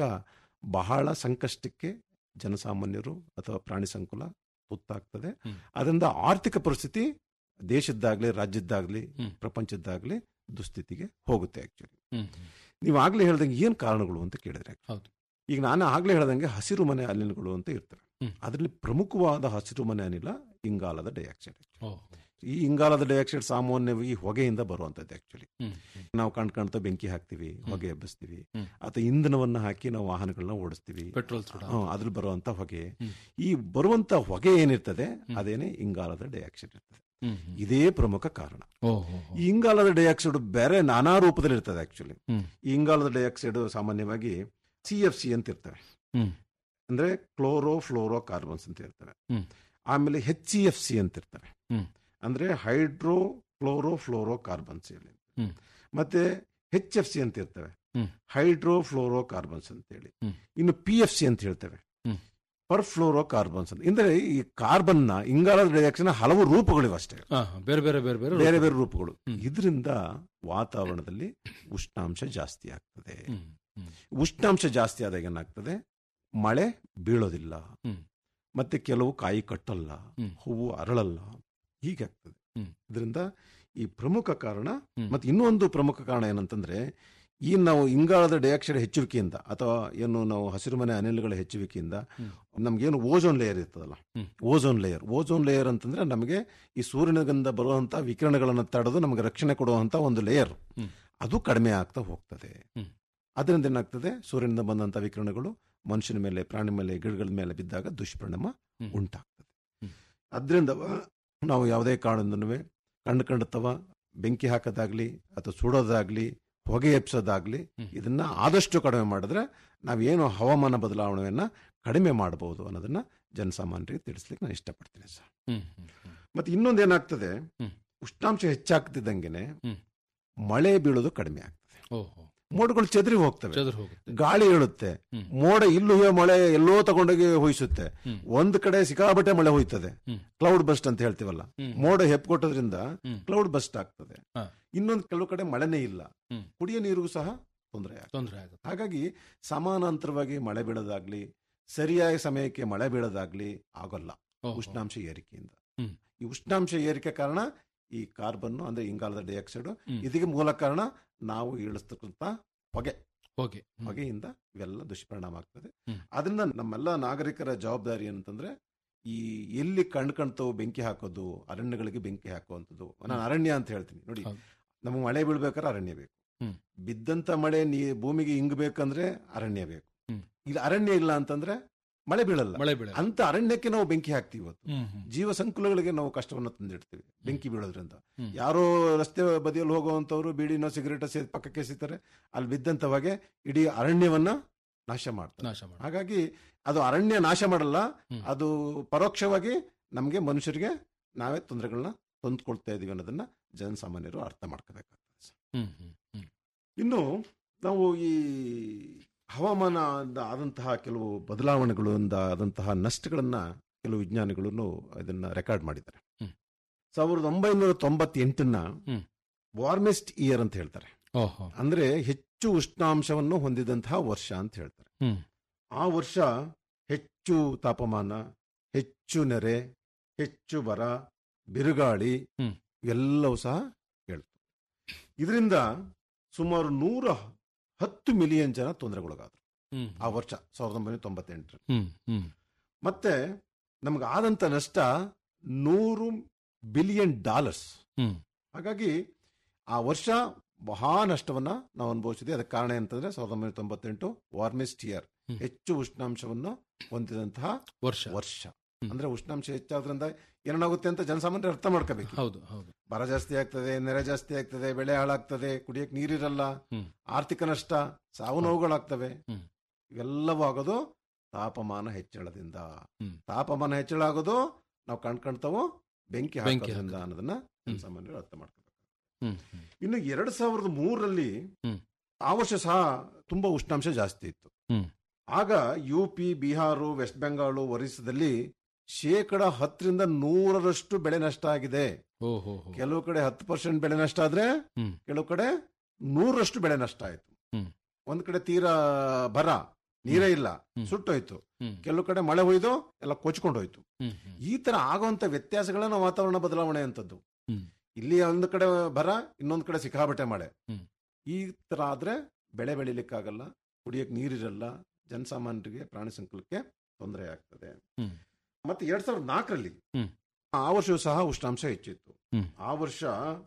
ಬಹಳ ಸಂಕಷ್ಟಕ್ಕೆ ಜನಸಾಮಾನ್ಯರು ಅಥವಾ ಪ್ರಾಣಿ ಸಂಕುಲ ತುತ್ತಾಗ್ತದೆ ಹ್ಮ್. ಅದರಿಂದ ಆರ್ಥಿಕ ಪರಿಸ್ಥಿತಿ ದೇಶದ್ದಾಗ್ಲಿ ರಾಜ್ಯದ್ದಾಗ್ಲಿ ಹ್ಮ್. ಪ್ರಪಂಚದ್ದಾಗ್ಲಿ ದುಸ್ಥಿತಿಗೆ ಹೋಗುತ್ತೆ ಆಕ್ಚುಲಿ ಹ್ಮ್ ನೀವು ಆಗ್ಲೇ ಹೇಳ್ದಂಗೆ ಏನ್ ಕಾರಣಗಳು ಅಂತ ಕೇಳಿದ್ರೆ ಹೌದು ಈಗ ನಾನು ಆಗ್ಲೇ ಹೇಳ್ದಂಗೆ ಹಸಿರು ಮನೆ ಅನಿಲಗಳು ಅಂತ ಇರ್ತವೆ ಹ್ಮ್. ಅದರಲ್ಲಿ ಪ್ರಮುಖವಾದ ಹಸಿರು ಮನೆ ಅನಿಲ ಇಂಗಾಲದ ಡೈಆಕ್ಸೈಡ್ ಓಹ್ ಈ ಇಂಗಾಲದ ಡೈಆಕ್ಸೈಡ್ ಸಾಮಾನ್ಯವಾಗಿ ಹೊಗೆಯಿಂದ ಬರುವಂತದ್ದು ಆಕ್ಚುಲಿ ಹ್ಮ್. ನಾವು ಕಣ್ ಕಾಣ್ತಾ ಬೆಂಕಿ ಹಾಕ್ತಿವಿ ಹೊಗೆ ಎಬ್ಬಿಸ್ತೀವಿ ಹ್ಮ್. ಅಥವಾ ಇಂಧನವನ್ನ ಹಾಕಿ ನಾವು ವಾಹನಗಳನ್ನ ಓಡಿಸ್ತೀವಿ ಪೆಟ್ರೋಲ್ ಸುಡ ಹ್ಮ್, ಅದ್ರಲ್ಲಿ ಬರುವಂತ ಹೊಗೆ ಹ್ಮ್. ಈ ಬರುವಂತ ಹೊಗೆ ಏನಿರ್ತದೆ ಅದೇನೆ ಇಂಗಾಲದ ಡೈಆಕ್ಸೈಡ್ ಇರ್ತದೆ ಹ್ಮ್, ಹ್ಮ್. ಇದೇ ಪ್ರಮುಖ ಕಾರಣ ಓ, ಹೋ, ಹೋ. ಈ ಇಂಗಾಲದ ಡೈಆಕ್ಸೈಡ್ ಬೇರೆ ನಾನಾ ರೂಪದಲ್ಲಿ ಇರ್ತದೆ ಆಕ್ಚುಲಿ ಹ್ಮ್. ಈ ಇಂಗಾಲದ ಡೈಆಕ್ಸೈಡ್ ಸಾಮಾನ್ಯವಾಗಿ ಸಿ ಎಫ್ ಸಿ ಅಂತ ಇರ್ತವೆ ಹ್ಮ್. ಅಂದ್ರೆ ಕ್ಲೋರೋ ಫ್ಲೋರೋ ಕಾರ್ಬನ್ಸ್ ಅಂತ ಇರ್ತವೆ ಹ್ಮ್. ಆಮೇಲೆ ಹೆಚ್ ಸಿ ಎಫ್ ಸಿ ಅಂತ ಇರ್ತವೆ ಹ್ಮ್. ಅಂದ್ರೆ ಹೈಡ್ರೋ ಕ್ಲೋರೋ ಫ್ಲೋರೋ ಕಾರ್ಬನ್ಸ್ ಹೇಳಿ ಹ್ಮ್. ಮತ್ತೆ ಹೆಚ್ ಎಫ್ ಸಿ ಅಂತ ಇರ್ತವೆ ಹ್ಮ್. ಹೈಡ್ರೋ ಫ್ಲೋರೋ ಕಾರ್ಬನ್ಸ್ ಅಂತ ಹೇಳಿ ಹ್ಮ್. ಇನ್ನು ಪಿ ಎಫ್ ಸಿ ಅಂತ ಹೇಳ್ತೇವೆ ಹ್ಮ್. ಪರ್ ಫ್ಲೋರೋ ಕಾರ್ಬನ್ಸ್ ಅಂತ ಅಂದ್ರೆ ಈ ಕಾರ್ಬನ್ನ ಇಂಗಾಲದ ಡೈಆಕ್ಸೈಡ್ ಹಲವು ರೂಪಗಳಿವೆ ಅಷ್ಟೇ ಆ, ಬೇರೆ ಬೇರೆ ಬೇರೆ ಬೇರೆ ಬೇರೆ ರೂಪ. ಬೇರೆ ರೂಪಗಳು ಹ್ಮ್. ಇದರಿಂದ ವಾತಾವರಣದಲ್ಲಿ ಉಷ್ಣಾಂಶ ಜಾಸ್ತಿ ಆಗ್ತದೆ ಹ್ಮ್, ಹ್ಮ್. ಉಷ್ಣಾಂಶ ಜಾಸ್ತಿ ಆದಾಗ ಏನಾಗ್ತದೆ ಮಳೆ ಬೀಳೋದಿಲ್ಲ ಹ್ಮ್. ಮತ್ತೆ ಕೆಲವು ಕಾಯಿ ಕಟ್ಟಲ್ಲ ಹ್ಮ್. ಹೂವು ಅರಳಲ್ಲ ಹೀಗಾಗ್ತದೆ ಹ್ಮ್. ಇದರಿಂದ ಈ ಪ್ರಮುಖ ಕಾರಣ ಹ್ಮ್. ಮತ್ತೆ ಇನ್ನೊಂದು ಪ್ರಮುಖ ಕಾರಣ ಏನಂತಂದ್ರೆ ಈ ನಾವು ಇಂಗಾಲದ ಡೈಆಕ್ಸೈಡ್ ಹೆಚ್ಚುವಿಕೆಯಿಂದ ಅಥವಾ ಏನು ನಾವು ಹಸಿರುಮನೆ ಅನಿಲಗಳ ಹೆಚ್ಚುವಿಕೆಯಿಂದ ಹ್ಮ್. ನಮ್ಗೇನು ಓಜೋನ್ ಲೇಯರ್ ಇರ್ತದಲ್ಲ ಹ್ಮ್. ಓಜೋನ್ ಲೇಯರ್ ಓಜೋನ್ ಲೇಯರ್ ಅಂತಂದ್ರೆ ನಮಗೆ ಈ ಸೂರ್ಯನಿಂದ ಬರುವಂತ ವಿಕಿರಣಗಳನ್ನು ತಡೆದು ನಮಗೆ ರಕ್ಷಣೆ ಕೊಡುವಂತ ಒಂದು ಲೇಯರ್ ಹ್ಮ್. ಅದು ಕಡಿಮೆ ಆಗ್ತಾ ಹೋಗ್ತದೆ ಹ್ಮ್. ಅದರಿಂದ ಏನಾಗ್ತದೆ ಸೂರ್ಯನಿಂದ ಬಂದಂತ ವಿಕಿರಣಗಳು ಮನುಷ್ಯನ ಮೇಲೆ ಪ್ರಾಣಿ ಮೇಲೆ ಗಿಡಗಳ ಮೇಲೆ ಬಿದ್ದಾಗ ದುಷ್ಪರಿಣಾಮ ಹ್ಮ್. ಉಂಟಾಗ್ತದೆ ಹ್ಮ್. ಅದರಿಂದ ನಾವು ಯಾವುದೇ ಕಾರಣದಿಂದನೂ ಕಂಡು ಕಂಡತವ ಬೆಂಕಿ ಹಾಕೋದಾಗ್ಲಿ ಅಥವಾ ಸುಡೋದಾಗ್ಲಿ ಹೊಗೆ ಎಪ್ಸೋದಾಗ್ಲಿ ಹ್ಮ್. ಇದನ್ನ ಆದಷ್ಟು ಕಡಿಮೆ ಮಾಡಿದ್ರೆ ನಾವೇನು ಹವಾಮಾನ ಬದಲಾವಣೆಯನ್ನ ಕಡಿಮೆ ಮಾಡಬಹುದು ಅನ್ನೋದನ್ನ ಜನಸಾಮಾನ್ಯರಿಗೆ ತಿಳಿಸ್ಲಿಕ್ಕೆ ನಾನು ಇಷ್ಟಪಡ್ತೀನಿ ಸರ್ ಹ್ಮ್, ಹ್ಮ್, ಹ್ಮ್. ಮತ್ತೆ ಇನ್ನೊಂದು ಏನಾಗ್ತದೆ ಹ್ಮ್. ಉಷ್ಣಾಂಶ ಹೆಚ್ಚಾಗ್ತಿದ್ದಂಗೆನೆ ಹ್ಮ್. ಮಳೆ ಬೀಳೋದು ಕಡಿಮೆ ಆಗ್ತದೆ ಓ, ಹೋ. ಮೋಡಗಳು ಚೆದರಿ ಹೋಗ್ತವೆ ಚದುರು ಹೋಗುತ್ತೆ ಗಾಳಿ ಏಳುತ್ತೆ ಹ್ಮ್. ಮೋಡ ಇಲ್ಲೂ ಮಳೆ ಎಲ್ಲೋ ತಗೊಂಡೋಗಿ ಹೋಯಿಸುತ್ತೆ ಹ್ಮ್. ಒಂದ್ ಕಡೆ ಸಿಕ್ಕಾಬಟ್ಟೆ ಮಳೆ ಹೋಯ್ತದೆ ಹ್ಮ್. ಕ್ಲೌಡ್ ಬಸ್ಟ್ ಅಂತ ಹೇಳ್ತೀವಲ್ಲ ಹ್ಮ್. ಮೋಡ ಹೆಪ್ಕೊಟ್ಟೋದ್ರಿಂದ ಹ್ಮ್. ಕ್ಲೌಡ್ ಬಸ್ಟ್ ಆಗ್ತದೆ ಹಾ. ಇನ್ನೊಂದು ಕೆಲವು ಕಡೆ ಮಳೆನೇ ಇಲ್ಲ ಹ್ಮ್. ಕುಡಿಯೋ ನೀರಿಗೂ ಸಹ ತೊಂದರೆ ಆಗ್ತದೆ ತೊಂದರೆ ಆಗುತ್ತೆ ಹಾಗಾಗಿ ಸಮಾನಾಂತರವಾಗಿ ಮಳೆ ಬೀಳೋದಾಗ್ಲಿ ಸರಿಯಾದ ಸಮಯಕ್ಕೆ ಮಳೆ ಬೀಳೋದಾಗ್ಲಿ ಆಗೋಲ್ಲ ಓ, ಹೋ. ಉಷ್ಣಾಂಶ ಏರಿಕೆಯಿಂದ ಹ್ಮ್. ಈ ಉಷ್ಣಾಂಶ ಏರಿಕೆ ಕಾರಣ ಈ ಕಾರ್ಬನ್ ಅಂದ್ರೆ ಇಂಗಾಲದ ಡೈಆಕ್ಸೈಡ್ ಹ್ಮ್. ಇದಕ್ಕೆ ಮೂಲ ಕಾರಣ ನಾವು ಇಳಿಸ್ತಕ್ಕಂಥ ಹೊಗೆ ಹೋಗಿ ಹ್ಮ್. ಹೊಗೆಯಿಂದ ಇವೆಲ್ಲ ದುಷ್ಪರಿಣಾಮ ಆಗ್ತದೆ ಹ್ಮ್. ಅದರಿಂದ ನಮ್ಮೆಲ್ಲ ನಾಗರಿಕರ ಜವಾಬ್ದಾರಿ ಏನಂತಂದ್ರೆ ಈ ಎಲ್ಲಿ ಕಣ್ ಕಣ್ತವು ಬೆಂಕಿ ಹಾಕೋದು ಅರಣ್ಯಗಳಿಗೆ ಬೆಂಕಿ ಹಾಕುವಂಥದ್ದು ನಾನು ಅರಣ್ಯ ಅಂತ ಹೇಳ್ತೀನಿ ನೋಡಿ ಹೌದು. ನಮಗೆ ಮಳೆ ಬೀಳ್ಬೇಕಾದ್ರೆ ಅರಣ್ಯ ಬೇಕು ಹ್ಮ್. ಬಿದ್ದಂತ ಮಳೆ ನೀ ಭೂಮಿಗೆ ಇಂಗಬೇಕಂದ್ರೆ ಅರಣ್ಯ ಬೇಕು ಹ್ಮ್. ಇಲ್ಲಿ ಅರಣ್ಯ ಇಲ್ಲ ಅಂತಂದ್ರೆ ಮಳೆ ಬೀಳಲ್ಲ ಮಳೆ ಬೆಳೆ ಅಂತ ಅರಣ್ಯಕ್ಕೆ ನಾವು ಬೆಂಕಿ ಹಾಕ್ತೀವಿ ಇವತ್ತು ಹ್ಮ್, ಹ್ಮ್. ಜೀವ ಸಂಕುಲಗಳಿಗೆ ನಾವು ಕಷ್ಟವನ್ನು ತಂದಿಡ್ತೀವಿ ಬೆಂಕಿ ಬೀಳೋದ್ರಿಂದ ಹ್ಮ್. ಯಾರೋ ರಸ್ತೆ ಬದಿಯಲ್ಲಿ ಹೋಗುವಂತವ್ರು ಬೀಡಿನೋ ಸಿಗರೇಟ್ ಸೇ ಪಕ್ಕಕ್ಕೆ ಎಸಿತಾರೆ ಅಲ್ಲಿ ಬಿದ್ದಂತವಾಗೆ ಇಡೀ ಅರಣ್ಯವನ್ನ ನಾಶ ಮಾಡ್ತಾರೆ ನಾಶ ಮಾಡಿ ಹಾಗಾಗಿ ಅದು ಅರಣ್ಯ ನಾಶ ಮಾಡಲ್ಲ ಹ್ಮ್. ಅದು ಪರೋಕ್ಷವಾಗಿ ನಮಗೆ ಮನುಷ್ಯರಿಗೆ ನಾವೇ ತೊಂದರೆಗಳನ್ನ ತಂದುಕೊಳ್ತಾ ಇದೀವಿ ಅನ್ನೋದನ್ನ ಜನಸಾಮಾನ್ಯರು ಅರ್ಥ ಮಾಡ್ಕೋಬೇಕಾಗ್ತದೆ ಹ್ಮ್, ಹ್ಮ್, ಹ್ಮ್. ಇನ್ನು ನಾವು ಈ ಹವಾಮಾನದ ಆದಂತಹ ಕೆಲವು ಬದಲಾವಣೆಗಳಿಂದ ಆದಂತಹ ನಷ್ಟಗಳನ್ನ ಕೆಲವು ವಿಜ್ಞಾನಿಗಳು ಇದನ್ನ ರೆಕಾರ್ಡ್ ಮಾಡಿದ್ದಾರೆ ಹ್ಮ್. ಸಾವಿರದ ಒಂಬೈನೂರ ತೊಂಬತ್ತೆಂಟನ್ನ ಹ್ಮ್. ವಾರ್ಮೆಸ್ಟ್ ಇಯರ್ ಅಂತ ಹೇಳ್ತಾರೆ ಓಹೋ ಅಂದ್ರೆ ಹೆಚ್ಚು ಉಷ್ಣಾಂಶವನ್ನು ಹೊಂದಿದಂತಹ ವರ್ಷ ಅಂತ ಹೇಳ್ತಾರೆ ಹ್ಮ್ ಆ ವರ್ಷ ಹೆಚ್ಚು ತಾಪಮಾನ ಹೆಚ್ಚು ನೆರೆ ಹೆಚ್ಚು ಬರ ಬಿರುಗಾಳಿ ಹ್ಮ್. ಇವೆಲ್ಲವೂ ಸಹ ಹೇಳ್ತು ಇದರಿಂದ ಸುಮಾರು ನೂರ ಹತ್ತು ಮಿಲಿಯನ್ ಜನ ತೊಂದರೆಗೊಳಗಾದ್ರು ಹ್ಮ್ ಆ ವರ್ಷ ಸಾವಿರದ ಒಂಬೈನೂರ ತೊಂಬತ್ತೆಂಟರಲ್ಲಿ ಹ್ಮ್ ಹ್ಮ್ ಮತ್ತೆ ನಮ್ಗೆ ಆದಂತ ನಷ್ಟ ನೂರು ಬಿಲಿಯನ್ ಡಾಲರ್ಸ್ ಹ್ಮ್ ಹಾಗಾಗಿ ಆ ವರ್ಷ ಮಹಾ ನಷ್ಟವನ್ನ ನಾವು ಅನುಭವಿಸಿದ್ವಿ ಅದಕ್ಕೆ ಕಾರಣ ಏನಂತಂದ್ರೆ ಸಾವಿರದ ಒಂಬೈನೂರ ತೊಂಬತ್ತೆಂಟು ವಾರ್ಮೆಸ್ಟ್ ಇಯರ್ ಹ್ಮ್. ಹೆಚ್ಚು ಉಷ್ಣಾಂಶವನ್ನು ಹೊಂದಿದಂತಹ ವರ್ಷ ವರ್ಷ ಹ್ಮ್. ಅಂದ್ರೆ ಉಷ್ಣಾಂಶ ಹೆಚ್ಚಾದ್ರಿಂದ ಏನಾಗುತ್ತೆ ಅಂತ ಜನಸಾಮಾನ್ಯರು ಅರ್ಥ ಮಾಡ್ಕೋಬೇಕು ಹೌದು ಹೌದು ಬರ ಜಾಸ್ತಿ ಆಗ್ತದೆ ನೆರೆ ಜಾಸ್ತಿ ಆಗ್ತದೆ ಬೆಳೆ ಹಾಳಾಗ್ತದೆ ಕುಡಿಯಕ್ ನೀರಿರಲ್ಲ ಹ್ಮ್. ಆರ್ಥಿಕ ನಷ್ಟ ಸಾವು ನೋವುಗಳಾಗ್ತವೆ ಹ್ಮ್. ಇವೆಲ್ಲವೂ ಆಗೋದು ತಾಪಮಾನ ಹೆಚ್ಚಳದಿಂದ ಹ್ಮ್. ತಾಪಮಾನ ಹೆಚ್ಚಳ ಆಗೋದು ನಾವು ಕಣ್ಕಣ್ತಾವು ಬೆಂಕಿ ಬೆಂಕಿ ಹಾಕೋದ್ರಿಂದ ಅನ್ನೋದನ್ನ ಜನಸಾಮಾನ್ಯರು ಅರ್ಥ ಮಾಡ್ಕೋಬೇಕು ಹ್ಮ್ ಹ್ಮ್ ಇನ್ನು ಎರಡ್ ಸಾವಿರದ ಮೂರರಲ್ಲಿ ಹ್ಮ್. ಆ ವರ್ಷ ಸಹ ತುಂಬಾ ಉಷ್ಣಾಂಶ ಜಾಸ್ತಿ ಇತ್ತು ಹ್ಮ್. ಆಗ U P Bihar West Bengal ಒರಿಸ್ಸಾದಲ್ಲಿ ಶೇಕಡ ಹತ್ತರಿಂದ ನೂರರಷ್ಟು ಬೆಳೆ ನಷ್ಟ ಆಗಿದೆ ಓಹೋ ಹೋ. ಕೆಲವು ಕಡೆ ಹತ್ತು ಪರ್ಸೆಂಟ್ ಬೆಳೆ ನಷ್ಟ ಆದ್ರೆ ಹ್ಮ್. ಕೆಲವು ಕಡೆ ನೂರರಷ್ಟು ಬೆಳೆ ನಷ್ಟ ಆಯ್ತು ಹ್ಮ್. ಒಂದ್ ಕಡೆ ತೀರಾ ಬರ ನೀರೇ ಇಲ್ಲ ಹ್ಮ್. ಸುಟ್ಟೋಯ್ತು ಹ್ಮ್. ಕೆಲವು ಕಡೆ ಮಳೆ ಹೊಯ್ದು ಎಲ್ಲ ಕೊಚ್ಕೊಂಡು ಹೋಯ್ತು ಹ್ಮ್ ಹ್ಮ್ ಈ ತರ ಆಗುವಂತ ವ್ಯತ್ಯಾಸಗಳನ್ನ ವಾತಾವರಣ ಬದಲಾವಣೆ ಅಂತದ್ದು ಹ್ಮ್. ಇಲ್ಲಿ ಒಂದು ಕಡೆ ಬರ ಇನ್ನೊಂದು ಕಡೆ ಸಿಕ್ಕಾಬಟ್ಟೆ ಮಳೆ ಹ್ಮ್. ಈ ತರ ಆದ್ರೆ ಬೆಳೆ ಬೆಳಿಲಿಕ್ಕಾಗಲ್ಲ ಕುಡಿಯಕ್ ನೀರಿರಲ್ಲ ಜನಸಾಮಾನ್ಯರಿಗೆ ಪ್ರಾಣಿ ಸಂಕುಲಕ್ಕೆ ತೊಂದರೆ ಆಗ್ತದೆ ಹ್ಮ್. ಮತ್ತೆ ಎರಡ್ ಸಾವಿರದ ನಾಲ್ಕರಲ್ಲಿ ಹ್ಮ್. ಆ ವರ್ಷವೂ ಸಹ ಉಷ್ಣಾಂಶ ಹೆಚ್ಚಿತ್ತು ಹ್ಮ್. ಆ ವರ್ಷ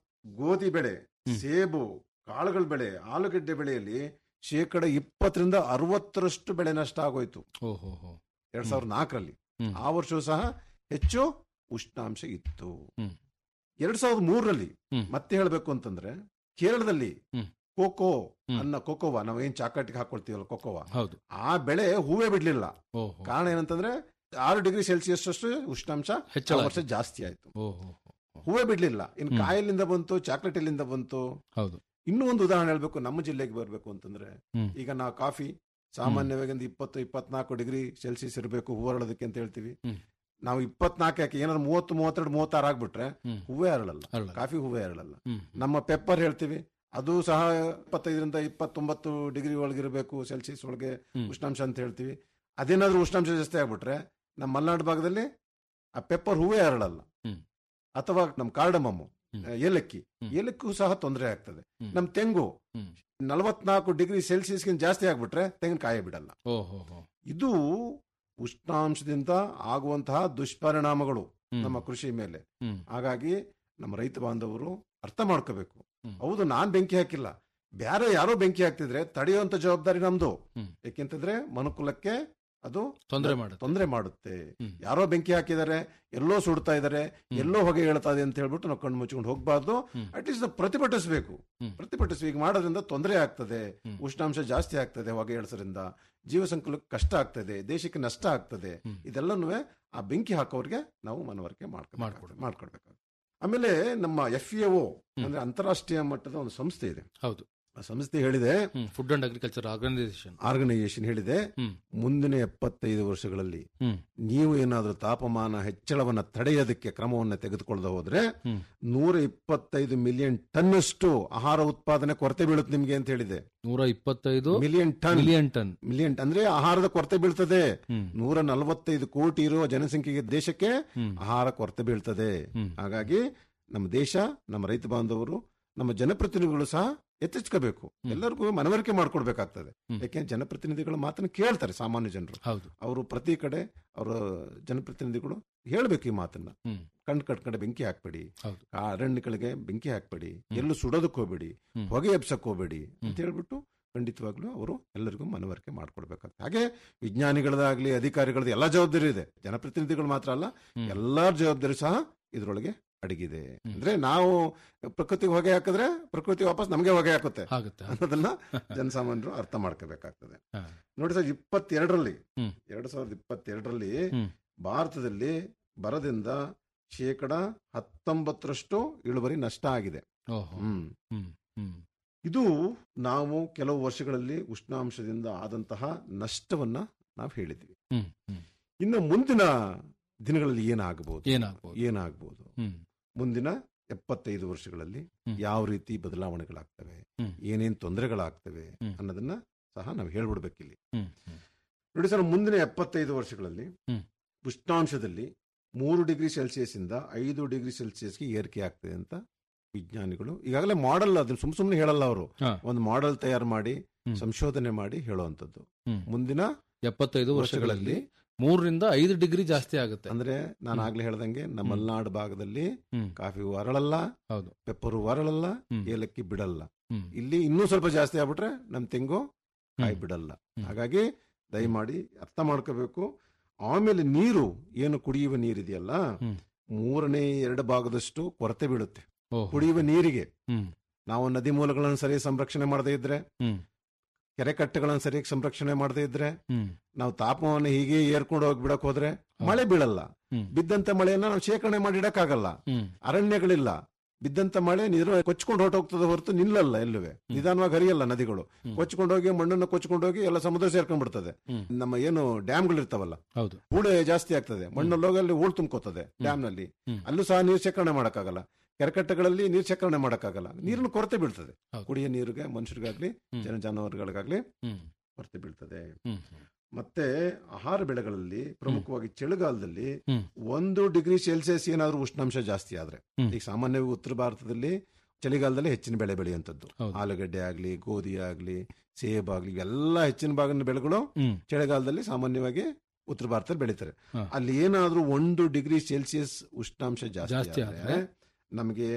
ಗೋಧಿ ಬೆಳೆ ಸೇಬು ಕಾಳುಗಳ ಬೆಳೆ ಆಲೂಗಡ್ಡೆ ಬೆಳೆಯಲ್ಲಿ ಶೇಕಡ ಇಪ್ಪತ್ತರಿಂದ ಅರವತ್ತರಷ್ಟು ಬೆಳೆ ನಷ್ಟ ಆಗೋಯ್ತು ಓಹೋ ಹೋ ಎರಡ್ ಸಾವಿರದ ನಾಲ್ಕರಲ್ಲಿ ಹ್ಮ್. ಆ ವರ್ಷವೂ ಸಹ ಹೆಚ್ಚು ಉಷ್ಣಾಂಶ ಇತ್ತು ಹ್ಮ್. ಎರಡ್ ಸಾವಿರದ ಮೂರರಲ್ಲಿ ಹ್ಮ್. ಮತ್ತೆ ಹೇಳಬೇಕು ಅಂತಂದ್ರೆ ಕೇರಳದಲ್ಲಿ ಹ್ಮ್. ಕೋಕೋ ಅನ್ನ ಕೋಕೋವಾ ನಾವು ಏನ್ ಚಾಕಾಟಿಗೆ ಹಾಕೊಳ್ತೀವಲ್ಲ ಕೋಕೋವಾ ಹೌದು ಆ ಬೆಳೆ ಹೂವೇ ಬಿಡ್ಲಿಲ್ಲ ಓಹೋ ಕಾರಣ ಏನಂತಂದ್ರೆ ಆರು ಡಿಗ್ರಿ ಸೆಲ್ಸಿಯಸ್ ಅಷ್ಟು ಉಷ್ಣಾಂಶ ಹೆಚ್ಚಳ ಆ ವರ್ಷ ಜಾಸ್ತಿ ಆಯ್ತು ಓಹೋ ಹೂವೇ ಬಿಡ್ಲಿಲ್ಲ ಇನ್ನು ಹ್ಮ್. ಕಾಯಲಿಂದ ಬಂತು ಚಾಕ್ಲೇಟ್ ಎಲ್ಲಿಂದ ಬಂತು ಹೌದು ಇನ್ನೂ ಒಂದು ಉದಾಹರಣೆ ಹೇಳ್ಬೇಕು ನಮ್ಮ ಜಿಲ್ಲೆಗೆ ಬರಬೇಕು ಅಂತಂದ್ರೆ ಹ್ಮ್. ಈಗ ನಾವು ಕಾಫಿ ಸಾಮಾನ್ಯವಾಗಿ ಒಂದು ಇಪ್ಪತ್ತು ಇಪ್ಪತ್ನಾಲ್ಕು ಡಿಗ್ರಿ ಸೆಲ್ಸಿಯಸ್ ಇರಬೇಕು ಹೂವು ಅರಳೋದಕ್ಕೆ ಅಂತ ಹೇಳ್ತೀವಿ ಹ್ಮ್. ನಾವು ಇಪ್ಪತ್ನಾಲ್ಕು ಯಾಕೆ ಏನಾದ್ರು ಮೂವತ್ತು ಮೂವತ್ತೆರಡು ಮೂವತ್ತಾರು ಆಗ್ಬಿಟ್ರೆ ಹ್ಮ್. ಹೂವೇ ಅರಳಲ್ಲ ಅರಳಲ್ಲ. ಕಾಫಿ ಹೂವೇ ಅರಳಲ್ಲ ಹ್ಮ್. ನಮ್ಮ ಪೆಪ್ಪರ್ ಹೇಳ್ತೀವಿ ಅದು ಸಹ ಇಪ್ಪತ್ತೈದರಿಂದ ಇಪ್ಪತ್ತೊಂಬತ್ತು ಡಿಗ್ರಿ ಒಳಗಿರಬೇಕು ಸೆಲ್ಸಿಯಸ್ ಒಳಗೆ ಹ್ಮ್. ಉಷ್ಣಾಂಶ ಅಂತ ಹೇಳ್ತೀವಿ ಅದೇನಾದ್ರೂ ಉಷ್ಣಾಂಶ ಜಾಸ್ತಿ ಆಗ್ಬಿಟ್ರೆ ನಮ್ಮ ಮಲೆನಾಡು ಭಾಗದಲ್ಲಿ ಆ ಪೆಪ್ಪರ್ ಹೂವೇ ಅರಳಲ್ಲ ಹ್ಮ್. ಅಥವಾ ನಮ್ಮ ಕಾರ್ಡಮಮ್ಮು ಹ್ಮ್. ಏಲಕ್ಕಿ ಹ್ಮ್. ಏಲಕ್ಕೂ ಸಹ ತೊಂದರೆ ಆಗ್ತದೆ ಹ್ಮ್. ನಮ್ಮ ತೆಂಗು ಹ್ಮ್. ನಲವತ್ನಾಲ್ಕು ಡಿಗ್ರಿ ಸೆಲ್ಸಿಯಸ್ಗಿಂತ ಜಾಸ್ತಿ ಆಗ್ಬಿಟ್ರೆ ತೆಂಗಿನಕಾಯಿ ಬಿಡಲ್ಲ ಓಹೋ ಹೋ ಇದು ಉಷ್ಣಾಂಶದಿಂದ ಆಗುವಂತಹ ದುಷ್ಪರಿಣಾಮಗಳು ಹ್ಮ್. ನಮ್ಮ ಕೃಷಿ ಮೇಲೆ ಹ್ಮ್. ಹಾಗಾಗಿ ನಮ್ಮ ರೈತ ಬಾಂಧವರು ಅರ್ಥ ಮಾಡ್ಕೋಬೇಕು ಹ್ಮ್. ಹೌದು ನಾನ್ ಬೆಂಕಿ ಹಾಕಿಲ್ಲ ಬೇರೆ ಯಾರೋ ಬೆಂಕಿ ಹಾಕ್ತಿದ್ರೆ ತಡೆಯುವಂತ ಜವಾಬ್ದಾರಿ ನಮ್ದು ಹ್ಮ್. ಯಾಕೆಂತಂದ್ರೆ ಮನುಕುಲಕ್ಕೆ ಅದು ತೊಂದ್ರೆ ಮಾಡುತ್ತೆ. ತೊಂದರೆ ಮಾಡುತ್ತೆ ಹ್ಮ್. ಯಾರೋ ಬೆಂಕಿ ಹಾಕಿದ್ದಾರೆ ಎಲ್ಲೋ ಸುಡ್ತಾ ಇದ್ದಾರೆ ಎಲ್ಲೋ ಹೊಗೆ ಹೇಳ್ತಾ ಇದೆ ಅಂತ ಹೇಳ್ಬಿಟ್ಟು ನಾವು ಕಣ್ಣು ಮುಚ್ಕೊಂಡು ಹೋಗ್ಬಾರ್ದು ಹ್ಮ್. ಅಟ್ಲೀಸ್ಟ್ ಪ್ರತಿಭಟಿಸಬೇಕು ಹ್ಮ್. ಪ್ರತಿಭಟಿಸಿ ಈಗ ಮಾಡೋದ್ರಿಂದ ತೊಂದರೆ ಆಗ್ತದೆ ಹ್ಮ್. ಉಷ್ಣಾಂಶ ಜಾಸ್ತಿ ಆಗ್ತದೆ ಹೊಗೆ ಏಳ್ಸೋದ್ರಿಂದ ಜೀವ ಸಂಕುಲಕ್ಕೆ ಕಷ್ಟ ಆಗ್ತದೆ ದೇಶಕ್ಕೆ ನಷ್ಟ ಆಗ್ತದೆ ಹ್ಮ್. ಇದೆಲ್ಲನೂ ಆ ಬೆಂಕಿ ಹಾಕೋರಿಗೆ ನಾವು ಮನವರಿಕೆ ಮಾಡ್ಕೊಬೇಕು ಮಾಡ್ಕೊಡ್ಬೇಕು. ಮಾಡ್ಕೊಡ್ಬೇಕು ಆಮೇಲೆ ನಮ್ಮ ಎಫ್ ಎ ಅಂದ್ರೆ ಅಂತಾರಾಷ್ಟ್ರೀಯ ಮಟ್ಟದ ಒಂದು ಸಂಸ್ಥೆ ಇದೆ ಹೌದು ಆ ಸಂಸ್ಥೆ ಹೇಳಿದೆ Food and Agriculture Organization organization ಹೇಳಿದೆ ಹ್ಮ್. ಮುಂದಿನ ಎಪ್ಪತ್ತೈದು ವರ್ಷಗಳಲ್ಲಿ ಹ್ಮ್. ನೀವು ಏನಾದರೂ ತಾಪಮಾನ ಹೆಚ್ಚಳವನ್ನ ತಡೆಯೋದಕ್ಕೆ ಕ್ರಮವನ್ನು ತೆಗೆದುಕೊಳ್ಳದೆ ಹೋದ್ರೆ ಹ್ಮ್. ನೂರ ಇಪ್ಪತ್ತೈದು ಮಿಲಿಯನ್ ಟನ್ನಷ್ಟು ಆಹಾರ ಉತ್ಪಾದನೆ ಕೊರತೆ ಬೀಳುತ್ತೆ ನಿಮ್ಗೆ ಅಂತ ಹೇಳಿದೆ ನೂರ ಇಪ್ಪತ್ತೈದು million ton million ton million ಅಂದ್ರೆ ಆಹಾರದ ಕೊರತೆ ಬೀಳ್ತದೆ ಹ್ಮ್. ನೂರ ನಲವತ್ತೈದು ಕೋಟಿ ಇರುವ ಜನಸಂಖ್ಯೆಗೆ ದೇಶಕ್ಕೆ ಹ್ಮ್. ಆಹಾರ ಕೊರತೆ ಬೀಳ್ತದೆ ಹ್ಮ್. ಹಾಗಾಗಿ ನಮ್ಮ ದೇಶ ನಮ್ಮ ರೈತ ಬಾಂಧವರು ನಮ್ಮ ಜನಪ್ರತಿನಿಧಿಗಳು ಸಹ ಎಚ್ಚೆಚ್ಕೋಬೇಕು ಎಲ್ಲರಿಗೂ ಮನವರಿಕೆ ಮಾಡ್ಕೊಡ್ಬೇಕಾಗ್ತದೆ ಹ್ಮ್. ಯಾಕೆಂದ್ರೆ ಜನಪ್ರತಿನಿಧಿಗಳ ಮಾತನ್ನು ಕೇಳ್ತಾರೆ ಸಾಮಾನ್ಯ ಜನರು ಹೌದು ಅವರು ಪ್ರತಿ ಕಡೆ ಅವರ ಜನಪ್ರತಿನಿಧಿಗಳು ಹೇಳ್ಬೇಕು ಈ ಮಾತನ್ನ ಹ್ಮ್. ಕಣ್ ಕಟ್ ಕಡೆ ಬೆಂಕಿ ಹಾಕ್ಬೇಡಿ ಹೌದು ಆ ಅರಣ್ಯಗಳಿಗೆ ಬೆಂಕಿ ಹಾಕ್ಬೇಡಿ ಎಲ್ಲೂ ಸುಡೋದಕ್ಕೆ ಹೋಗ್ಬೇಡಿ ಹ್ಮ್. ಹೊಗೆ ಎಬ್ಸಕ್ ಹೋಗ್ಬೇಡಿ ಅಂತ ಹೇಳ್ಬಿಟ್ಟು ಖಂಡಿತವಾಗ್ಲೂ ಅವರು ಎಲ್ಲರಿಗೂ ಮನವರಿಕೆ ಮಾಡ್ಕೊಡ್ಬೇಕಾಗ್ತದೆ ಹಾಗೆ ವಿಜ್ಞಾನಿಗಳದಾಗ್ಲಿ ಅಧಿಕಾರಿಗಳದ್ದು ಎಲ್ಲ ಜವಾಬ್ದಾರಿ ಇದೆ ಜನಪ್ರತಿನಿಧಿಗಳು ಮಾತ್ರ ಅಲ್ಲ ಹ್ಮ್. ಎಲ್ಲರ ಜವಾಬ್ದಾರಿ ಸಹ ಇದರೊಳಗೆ ಅಡಗಿದೆ ಅಂದ್ರೆ ನಾವು ಪ್ರಕೃತಿಗೆ ಹೊಗೆ ಹಾಕಿದ್ರೆ ಪ್ರಕೃತಿ ವಾಪಸ್ ನಮಗೆ ಹೊಗೆ ಹಾಕುತ್ತೆ ಆಗುತ್ತೆ ಅನ್ನೋದನ್ನ ಜನಸಾಮಾನ್ಯರು ಅರ್ಥ ಮಾಡ್ಕೋಬೇಕಾಗ್ತದೆ ಹಾ. ನೋಡಿ ಸರ್ ಇಪ್ಪತ್ತೆರಡರಲ್ಲಿ ಹ್ಮ್. ಎರಡ್ ಸಾವಿರದ ಇಪ್ಪತ್ತೆರಡರಲ್ಲಿ ಹ್ಮ್. ಭಾರತದಲ್ಲಿ ಬರದಿಂದ ಶೇಕಡ ಹತ್ತೊಂಬತ್ತರಷ್ಟು ಇಳುವರಿ ನಷ್ಟ ಆಗಿದೆ ಓಹೋ ಹ್ಮ್ ಹ್ಮ್ ಹ್ಮ್ ಇದು ನಾವು ಕೆಲವು ವರ್ಷಗಳಲ್ಲಿ ಉಷ್ಣಾಂಶದಿಂದ ಆದಂತಹ ನಷ್ಟವನ್ನ ನಾವು ಹೇಳಿದ್ವಿ ಹ್ಮ್ ಹ್ಮ್ ಇನ್ನು ಮುಂದಿನ ದಿನಗಳಲ್ಲಿ ಏನಾಗಬಹುದು ಏನಾಗ್ಬೋದು ಏನಾಗಬಹುದು ಹ್ಮ್ ಮುಂದಿನ ಎಪ್ಪತ್ತೈದು ವರ್ಷಗಳಲ್ಲಿ ಹ್ಮ್. ಯಾವ ರೀತಿ ಬದಲಾವಣೆಗಳಾಗ್ತವೆ ಹ್ಮ್. ಏನೇನ್ ತೊಂದರೆಗಳಾಗ್ತವೆ ಹ್ಮ್. ಅನ್ನೋದನ್ನ ಸಹ ನಾವು ಹೇಳ್ಬಿಡ್ಬೇಕಿಲ್ಲಿ ಹ್ಮ್ ಹ್ಮ್ ನೋಡಿ ಸರ್ ಮುಂದಿನ ಎಪ್ಪತ್ತೈದು ವರ್ಷಗಳಲ್ಲಿ ಹ್ಮ್. ಉಷ್ಣಾಂಶದಲ್ಲಿ ಮೂರು ಡಿಗ್ರಿ ಸೆಲ್ಸಿಯಸ್ ಇಂದ ಐದು ಡಿಗ್ರಿ ಸೆಲ್ಸಿಯಸ್ಗೆ ಏರಿಕೆ ಆಗ್ತದೆ ಅಂತ ವಿಜ್ಞಾನಿಗಳು ಈಗಾಗಲೇ ಮಾಡೆಲ್ ಅದನ್ನ ಸುಮ್ ಸುಮ್ಮನೆ ಹೇಳಲ್ಲ ಅವರು ಹಾ. ಒಂದು ಮಾಡೆಲ್ ತಯಾರು ಮಾಡಿ ಹ್ಮ್. ಸಂಶೋಧನೆ ಮಾಡಿ ಹೇಳುವಂಥದ್ದು ಹ್ಮ್. ಮುಂದಿನ ಎಪ್ಪತ್ತೈದು ವರ್ಷಗಳಲ್ಲಿ ಮೂರರಿಂದ ಐದು ಡಿಗ್ರಿ ಜಾಸ್ತಿ ಆಗುತ್ತೆ ಅಂದ್ರೆ ನಾನು ಆಗ್ಲೇ ಹೇಳ್ದಂಗೆ ನಮ್ಮ ಹ್ಮ್. ಮಲೆನಾಡು ಭಾಗದಲ್ಲಿ ಹ್ಮ್. ಕಾಫಿ ಹೂ ಅರಳಲ್ಲ ಹೌದು ಪೆಪ್ಪರ್ ಹೂ ಅರಳಲ್ಲ ಹ್ಮ್. ಏಲಕ್ಕಿ ಬಿಡಲ್ಲ ಹ್ಮ್. ಇಲ್ಲಿ ಇನ್ನೂ ಸ್ವಲ್ಪ ಜಾಸ್ತಿ ಆಗ್ಬಿಟ್ರೆ ನಮ್ ತೆಂಗು ಕಾಯಿ ಹ್ಮ್. ಬಿಡಲ್ಲ ಹ್ಮ್. ಹಾಗಾಗಿ ದಯಮಾಡಿ ಅರ್ಥ ಮಾಡ್ಕೋಬೇಕು ಆಮೇಲೆ ನೀರು ಏನು ಕುಡಿಯುವ ನೀರಿದೆಯಲ್ಲ ಹ್ಮ್. ಮೂರನೇ ಎರಡು ಭಾಗದಷ್ಟು ಕೊರತೆ ಬೀಳುತ್ತೆ ಓಹೋ. ಕುಡಿಯುವ ನೀರಿಗೆ ಹ್ಮ್ ನಾವು ನದಿ ಮೂಲಗಳನ್ನು ಸರಿ ಸಂರಕ್ಷಣೆ ಮಾಡದೇ ಇದ್ರೆ ಹ್ಮ್ ಕೆರೆ ಕಟ್ಟೆಗಳನ್ನು ಸರಿಯಾಗಿ ಸಂರಕ್ಷಣೆ ಮಾಡದೇ ಇದ್ರೆ ಹ್ಮ್ ನಾವು ತಾಪಮಾನ ಹೀಗೆ ಏರ್ಕೊಂಡು ಹೋಗಿ ಬಿಡಕ್ ಹೋದ್ರೆ ಮಳೆ ಬೀಳಲ್ಲ ಹ್ಮ್. ಬಿದ್ದಂತ ಮಳೆಯನ್ನ ನಾವು ಶೇಖರಣೆ ಮಾಡಿ ಇಡಕ್ಕಾಗಲ್ಲ ಹ್ಮ್ ಅರಣ್ಯಗಳಿಲ್ಲ ಬಿದ್ದಂತ ಮಳೆ ನೀರು ಕೊಚ್ಕೊಂಡು ಹೊರಟೋಗ್ತದೆ ಹೊರತು ನಿಲ್ಲಲ್ಲ ಎಲ್ಲುವೆ ನಿಧಾನವಾಗಿ ಹರಿಯಲ್ಲ ನದಿಗಳು ಹ್ಮ್. ಕೊಚ್ಕೊಂಡೋಗಿ ಮಣ್ಣನ್ನು ಕೊಚ್ಕೊಂಡೋಗಿ ಎಲ್ಲ ಸಮುದ್ರ ಸೇರ್ಕೊಂಡ್ಬಿಡ್ತದೆ ಹ್ಮ್. ನಮ್ಮ ಏನು ಡ್ಯಾಮ್ಗಳು ಇರ್ತಾವಲ್ಲ ಹೌದು ಹೂಳೆ ಜಾಸ್ತಿ ಆಗ್ತದೆ ಮಣ್ಣಲ್ಲಿ ಹೋಗಿ ಅಲ್ಲಿ ಹೂಳು ತುಂಬ್ಕೋತದೆ ಡ್ಯಾಮ್ ನಲ್ಲಿ ಹ್ಮ್. ಅಲ್ಲೂ ಸಹ ನೀರು ಶೇಖರಣೆ ಮಾಡಕ್ಕಾಗಲ್ಲ ಕೆರೆಕಟ್ಟೆಗಳಲ್ಲಿ ನೀರು ಶೇಖರಣೆ ಮಾಡಕ್ಕಾಗಲ್ಲ ನೀರಿನ ಕೊರತೆ ಬೀಳ್ತದೆ ಹೌದು. ಕುಡಿಯ ನೀರಿಗೆ ಮನುಷ್ಯರಿಗಾಗ್ಲಿ ಹ್ಮ್. ಜನ ಜಾನುವಾರುಗಳಿಗಾಗ್ಲಿ ಹ್ಮ್ ಕೊರತೆ ಬೀಳ್ತದೆ ಹ್ಮ್ ಹ್ಮ್ ಮತ್ತೆ ಆಹಾರ ಬೆಳೆಗಳಲ್ಲಿ ಪ್ರಮುಖವಾಗಿ ಚಳಿಗಾಲದಲ್ಲಿ ಹ್ಮ್. ಒಂದು ಡಿಗ್ರಿ ಸೆಲ್ಸಿಯಸ್ ಏನಾದ್ರೂ ಉಷ್ಣಾಂಶ ಜಾಸ್ತಿ ಆದ್ರೆ ಹ್ಮ್. ಈಗ ಸಾಮಾನ್ಯವಾಗಿ ಉತ್ತರ ಭಾರತದಲ್ಲಿ ಚಳಿಗಾಲದಲ್ಲಿ ಹೆಚ್ಚಿನ ಬೆಳೆ ಬೆಳೆಯುವಂಥದ್ದು ಹೌದು. ಆಲೂಗಡ್ಡೆ ಆಗ್ಲಿ ಗೋಧಿ ಆಗ್ಲಿ ಸೇಬ್ ಆಗ್ಲಿ ಇವೆಲ್ಲ ಹೆಚ್ಚಿನ ಭಾಗದ ಬೆಳೆಗಳು ಹ್ಮ್ ಚಳಿಗಾಲದಲ್ಲಿ ಸಾಮಾನ್ಯವಾಗಿ ಉತ್ತರ ಭಾರತದಲ್ಲಿ ಬೆಳೀತಾರೆ ಹಾ. ಅಲ್ಲಿ ಏನಾದ್ರೂ ಒಂದು ಡಿಗ್ರಿ ಸೆಲ್ಸಿಯಸ್ ಉಷ್ಣಾಂಶ ಜಾಸ್ತಿ ಜಾಸ್ತಿ ಆದ್ರೆ ಆದ್ರೆ? ನಮಗೆ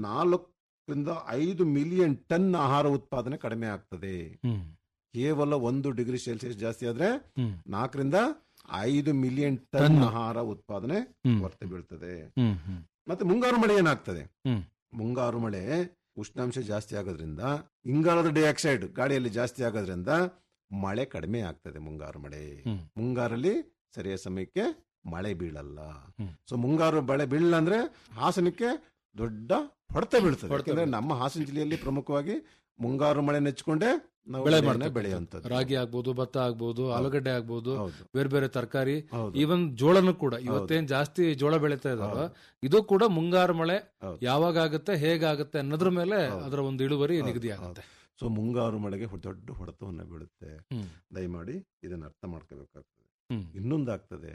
ನಾಲ್ಕರಿಂದ ಐದು ಮಿಲಿಯನ್ ಟನ್ ಆಹಾರ ಉತ್ಪಾದನೆ ಕಡಿಮೆ ಆಗ್ತದೆ ಹ್ಮ್. ಕೇವಲ ಒಂದು ಡಿಗ್ರಿ ಸೆಲ್ಸಿಯಸ್ ಜಾಸ್ತಿ ಆದ್ರೆ ಹ್ಮ್. ನಾಲ್ಕರಿಂದ ಐದು ಮಿಲಿಯನ್ ಟನ್ ಟನ್. ಆಹಾರ ಉತ್ಪಾದನೆ ಹ್ಮ್. ಹೊರತೆ ಬೀಳ್ತದೆ ಹ್ಮ್, ಹ್ಮ್. ಮತ್ತೆ ಮುಂಗಾರು ಮಳೆ ಏನಾಗ್ತದೆ ಹ್ಮ್. ಮುಂಗಾರು ಮಳೆ ಉಷ್ಣಾಂಶ ಜಾಸ್ತಿ ಆಗೋದ್ರಿಂದ ಇಂಗಾಲದ ಡೈಆಕ್ಸೈಡ್ ಗಾಳಿಯಲ್ಲಿ ಜಾಸ್ತಿ ಆಗೋದ್ರಿಂದ ಮಳೆ ಕಡಿಮೆ ಆಗ್ತದೆ ಮುಂಗಾರು ಮಳೆ ಹ್ಮ್. ಮುಂಗಾರಲ್ಲಿ ಸರಿಯಾದ ಸಮಯಕ್ಕೆ ಮಳೆ ಬೀಳಲ್ಲ ಹ್ಮ್. ಸೊ ಮುಂಗಾರು ಮಳೆ ಬೀಳಲ್ಲ ಅಂದ್ರೆ ಹಾಸನಕ್ಕೆ ದೊಡ್ಡ ಹೊಡೆತ ಬೀಳ್ತದೆ ಹೊಡೆತ ಯಾಕಂದ್ರೆ ನಮ್ಮ ಹಾಸನ ಜಿಲ್ಲೆಯಲ್ಲಿ ಪ್ರಮುಖವಾಗಿ ಮುಂಗಾರು ಮಳೆ ನೆಚ್ಕೊಂಡೆ ನಾವು ಬೆಳೆ ಬೆಳೆಯನ್ನ ಮಾಡ್ತಕ್ಕಂಥದ್ದು. ಬೆಳೆಯುವಂಥದ್ದು ರಾಗಿ ಆಗ್ಬೋದು ಭತ್ತ ಆಗ್ಬೋದು ಆಲೂಗಡ್ಡೆ ಆಗ್ಬೋದು ಹೌದು. ಬೇರೆ ಬೇರೆ ತರಕಾರಿ ಹೌದು. ಈವನ್ ಜೋಳನು ಕೂಡ ಇವತ್ತೇನ್ ಜಾಸ್ತಿ ಜೋಳ ಬೆಳೀತಾ ಇದಾವ ಇದು ಕೂಡ ಮುಂಗಾರು ಮಳೆ ಯಾವಾಗ ಆಗುತ್ತೆ ಹೇಗಾಗುತ್ತೆ ಅನ್ನೋದ್ರ ಮೇಲೆ ಅದರ ಒಂದು ಇಳುವರಿ ನಿಗದಿ ಆಗುತ್ತೆ ಸೊ ಮುಂಗಾರು ಮಳೆಗೆ ಹೊ- ದೊಡ್ಡ ಹೊಡೆತವನ್ನು ಬೀಳುತ್ತೆ ಹ್ಮ್. ದಯಮಾಡಿ ಇದನ್ನ ಅರ್ಥ ಮಾಡ್ಕೋಬೇಕಾಗ್ತದೆ ಹ್ಮ್. ಇನ್ನೊಂದಾಗ್ತದೆ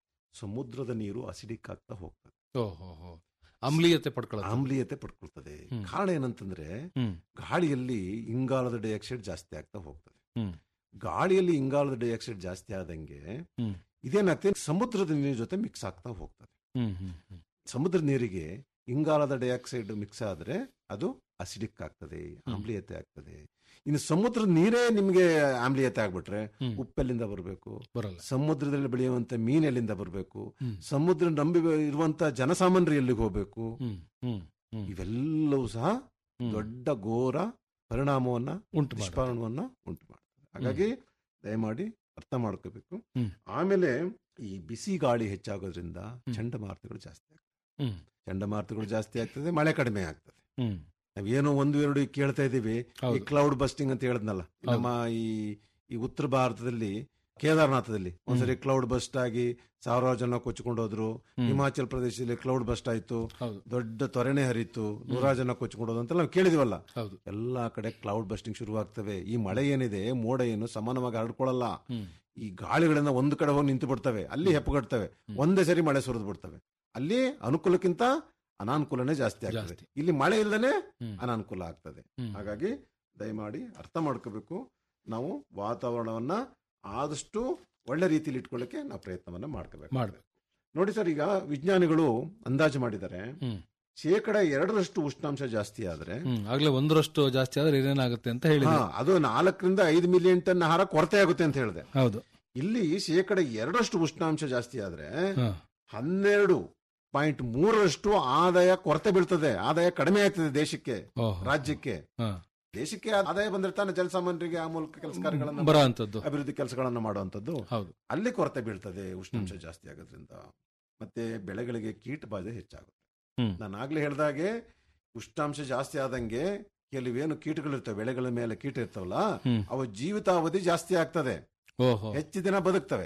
ಸಮುದ್ರದ ನೀರು ಅಸಿಡಿಕ್ ಆಗ್ತಾ ಹೋಗ್ತದೆ ಓಹೋ ಹೋ. ಆಮ್ಲೀಯತೆ ಪಡ್ಕೊಳ್ಳೋದು ಆಮ್ಲೀಯತೆ ಪಡ್ಕೊಳ್ತದೆ ಹ್ಮ್. ಕಾರಣ ಏನಂತಂದ್ರೆ ಹ್ಮ್. ಗಾಳಿಯಲ್ಲಿ ಇಂಗಾಲದ ಡೈಆಕ್ಸೈಡ್ ಜಾಸ್ತಿ ಆಗ್ತಾ ಹೋಗ್ತದೆ ಹ್ಮ್. ಗಾಳಿಯಲ್ಲಿ ಇಂಗಾಲದ ಡೈಆಕ್ಸೈಡ್ ಜಾಸ್ತಿ ಆದಂಗೆ ಹ್ಮ್. ಇದೇನಾಗ್ತದೆ ಸಮುದ್ರದ ನೀರಿನ ಜೊತೆ ಮಿಕ್ಸ್ ಆಗ್ತಾ ಹೋಗ್ತದೆ ಹ್ಮ್ ಹ್ಮ್ ಹ್ಮ್. ಸಮುದ್ರ ನೀರಿಗೆ ಇಂಗಾಲದ ಡೈಆಕ್ಸೈಡ್ ಮಿಕ್ಸ್ ಆದ್ರೆ ಅದು ಅಸಿಡಿಕ್ ಆಗ್ತದೆ ಆಮ್ಲೀಯತೆ ಆಗ್ತದೆ ಇನ್ನು ಸಮುದ್ರದ ನೀರೇ ನಿಮಗೆ ಆಮ್ಲೀಯತೆ ಆಗ್ಬಿಟ್ರೆ ಹ್ಮ್. ಉಪ್ಪೆಲ್ಲಿಂದ ಬರಬೇಕು ಬರಲ್ಲ ಸಮುದ್ರದಲ್ಲಿ ಬೆಳೆಯುವಂತ ಮೀನ್ ಎಲ್ಲಿಂದ ಬರಬೇಕು ಹ್ಮ್. ಸಮುದ್ರ ನಂಬಿ ಇರುವಂತ ಜನಸಾಮಾನ್ಯರು ಎಲ್ಲಿಗೆ ಹೋಗ್ಬೇಕು ಹ್ಮ್ ಹ್ಮ್ ಹ್ಮ್. ಇವೆಲ್ಲವೂ ಸಹ ಹ್ಮ್. ದೊಡ್ಡ ಘೋರ ಪರಿಣಾಮವನ್ನ ಉಂಟು ಮಾಡುತ್ತೆ. ನಿಷ್ಪಾದನವನ್ನ ಉಂಟು ಮಾಡ್ತದೆ ಹಾಗಾಗಿ ದಯಮಾಡಿ ಅರ್ಥ ಮಾಡ್ಕೋಬೇಕು ಹ್ಮ್. ಆಮೇಲೆ ಈ ಬಿಸಿ ಗಾಳಿ ಹೆಚ್ಚಾಗೋದ್ರಿಂದ ಚಂಡಮಾರುತಗಳು ಜಾಸ್ತಿ ಆಗ್ತದೆ ಹ್ಮ್. ಚಂಡಮಾರುತಗಳು ಜಾಸ್ತಿ ಆಗ್ತದೆ ಮಳೆ ಕಡಿಮೆ ಆಗ್ತದೆ ಹ್ಮ್. ನಾವೇನೋ ಒಂದು ಎರಡು ಈಗ ಕೇಳ್ತಾ ಇದೀವಿ ಈ ಹೌದು. ಕ್ಲೌಡ್ ಬಸ್ಟಿಂಗ್ ಅಂತ ಹೇಳಿದ್ನಲ್ಲ ಈ ನಮ್ಮ ಈ ಈ ಉತ್ತರ ಭಾರತದಲ್ಲಿ ಕೇದಾರನಾಥದಲ್ಲಿ ಒಂದ್ಸರಿ ಕ್ಲೌಡ್ ಬಸ್ಟ್ ಆಗಿ ಸಾವಿರಾರು ಜನ ಕೊಚ್ಕೊಂಡು ಹೋದ್ರು ಹ್ಮ್. ಹಿಮಾಚಲ್ ಪ್ರದೇಶದಲ್ಲಿ ಕ್ಲೌಡ್ ಬಸ್ಟ್ ಆಯ್ತು ಹೌದು. ದೊಡ್ಡ ತೊರೆನೆ ಹರಿತು ನೂರಾರು ಜನ ಕೊಚ್ಕೊಂಡು ಹೋದ್ರು ಅಂತ ನಾವು ಕೇಳಿದಿವಲ್ಲ ಹೌದು ಎಲ್ಲಾ ಕಡೆ ಕ್ಲೌಡ್ ಬಸ್ಟಿಂಗ್ ಶುರುವಾಗ್ತವೆ ಈ ಮಳೆ ಏನಿದೆ ಮೋಡ ಏನು ಸಮಾನವಾಗಿ ಹರಡ್ಕೊಳ್ಳಲ್ಲ ಹ್ಮ್. ಈ ಗಾಳಿಗಳಿಂದ ಒಂದು ಕಡೆ ಹೋಗಿ ನಿಂತು ಬಿಡ್ತವೆ ಅಲ್ಲಿ ಹೆಪ್ಪುಗಡ್ತವೆ ಒಂದೇ ಸರಿ ಮಳೆ ಸುರಿದು ಬಿಡ್ತವೆ ಅಲ್ಲಿ ಅನುಕೂಲಕ್ಕಿಂತ ಅನಾನುಕೂಲನೇ ಜಾಸ್ತಿ ಆಗ್ತದೆ ಜಾಸ್ತಿ. ಇಲ್ಲಿ ಮಳೆ ಇಲ್ದೇನೆ ಹ್ಮ್. ಅನಾನುಕೂಲ ಆಗ್ತದೆ ಹ್ಮ್. ಹಾಗಾಗಿ ದಯಮಾಡಿ ಅರ್ಥ ಮಾಡ್ಕೋಬೇಕು ನಾವು ವಾತಾವರಣವನ್ನ ಆದಷ್ಟು ಒಳ್ಳೆ ರೀತಿಯಲ್ಲಿ ಇಟ್ಕೊಳ್ಳಿಕ್ಕೆ ನಾವು ಪ್ರಯತ್ನವನ್ನ ಮಾಡ್ಕೋಬೇಕು ಮಾಡ್ಬೇಕು ನೋಡಿ ಸರ್ ಈಗ ವಿಜ್ಞಾನಿಗಳು ಅಂದಾಜು ಮಾಡಿದ್ದಾರೆ ಹ್ಮ್. ಶೇಕಡ ಎರಡರಷ್ಟು ಉಷ್ಣಾಂಶ ಜಾಸ್ತಿ ಆದ್ರೆ ಹ್ಮ್ ಆಗ್ಲೇ ಒಂದರಷ್ಟು ಜಾಸ್ತಿ ಆದ್ರೆ ಏನೇನಾಗುತ್ತೆ ಅಂತ ಹೇಳಿ ಹಾ, ಅದು ನಾಲ್ಕರಿಂದ ಐದು ಮಿಲಿಯನ್ ಟನ್ ಆಹಾರ ಕೊರತೆ ಆಗುತ್ತೆ ಅಂತ ಹೇಳಿದೆ ಹೌದು ಇಲ್ಲಿ ಶೇಕಡ ಎರಡರಷ್ಟು ಉಷ್ಣಾಂಶ ಜಾಸ್ತಿ ಆದ್ರೆ ಹಾ. ಹನ್ನೆರಡು ಪಾಯಿಂಟ್ ಮೂರರಷ್ಟು ಆದಾಯ ಕೊರತೆ ಬೀಳ್ತದೆ ಆದಾಯ ಕಡಿಮೆ ಆಗ್ತದೆ ದೇಶಕ್ಕೆ ಓಹೋ. ರಾಜ್ಯಕ್ಕೆ ಹಾ. ದೇಶಕ್ಕೆ ಆದಾಯ ಬಂದ್ರೆ ತಾನೆ ಜನಸಾಮಾನ್ಯರಿಗೆ ಆ ಮೂಲಕ ಕೆಲಸ ಕಾರ್ಯಗಳನ್ನು ಬರೋ ಅಂಥದ್ದು. ಅಭಿವೃದ್ಧಿ ಕೆಲಸಗಳನ್ನು ಮಾಡುವಂತದ್ದು ಹೌದು ಅಲ್ಲಿ ಕೊರತೆ ಬೀಳ್ತದೆ ಉಷ್ಣಾಂಶ ಜಾಸ್ತಿ ಆಗೋದ್ರಿಂದ ಮತ್ತೆ ಬೆಳೆಗಳಿಗೆ ಕೀಟ ಬಾಧೆ ಹೆಚ್ಚಾಗುತ್ತೆ ಹ್ಮ್. ನಾನು ಆಗ್ಲೇ ಹೇಳ್ದಾಗೆ ಉಷ್ಣಾಂಶ ಜಾಸ್ತಿ ಆದಂಗೆ ಕೆಲವೇನು ಕೀಟಗಳಿರ್ತವೆ ಬೆಳೆಗಳ ಮೇಲೆ ಕೀಟ ಇರ್ತಾವಲ್ಲ ಹ್ಮ್. ಅವ ಜೀವಿತಾವಧಿ ಜಾಸ್ತಿ ಆಗ್ತದೆ ಓಹೋ ಹೆಚ್ಚು ದಿನ ಬದುಕ್ತವೆ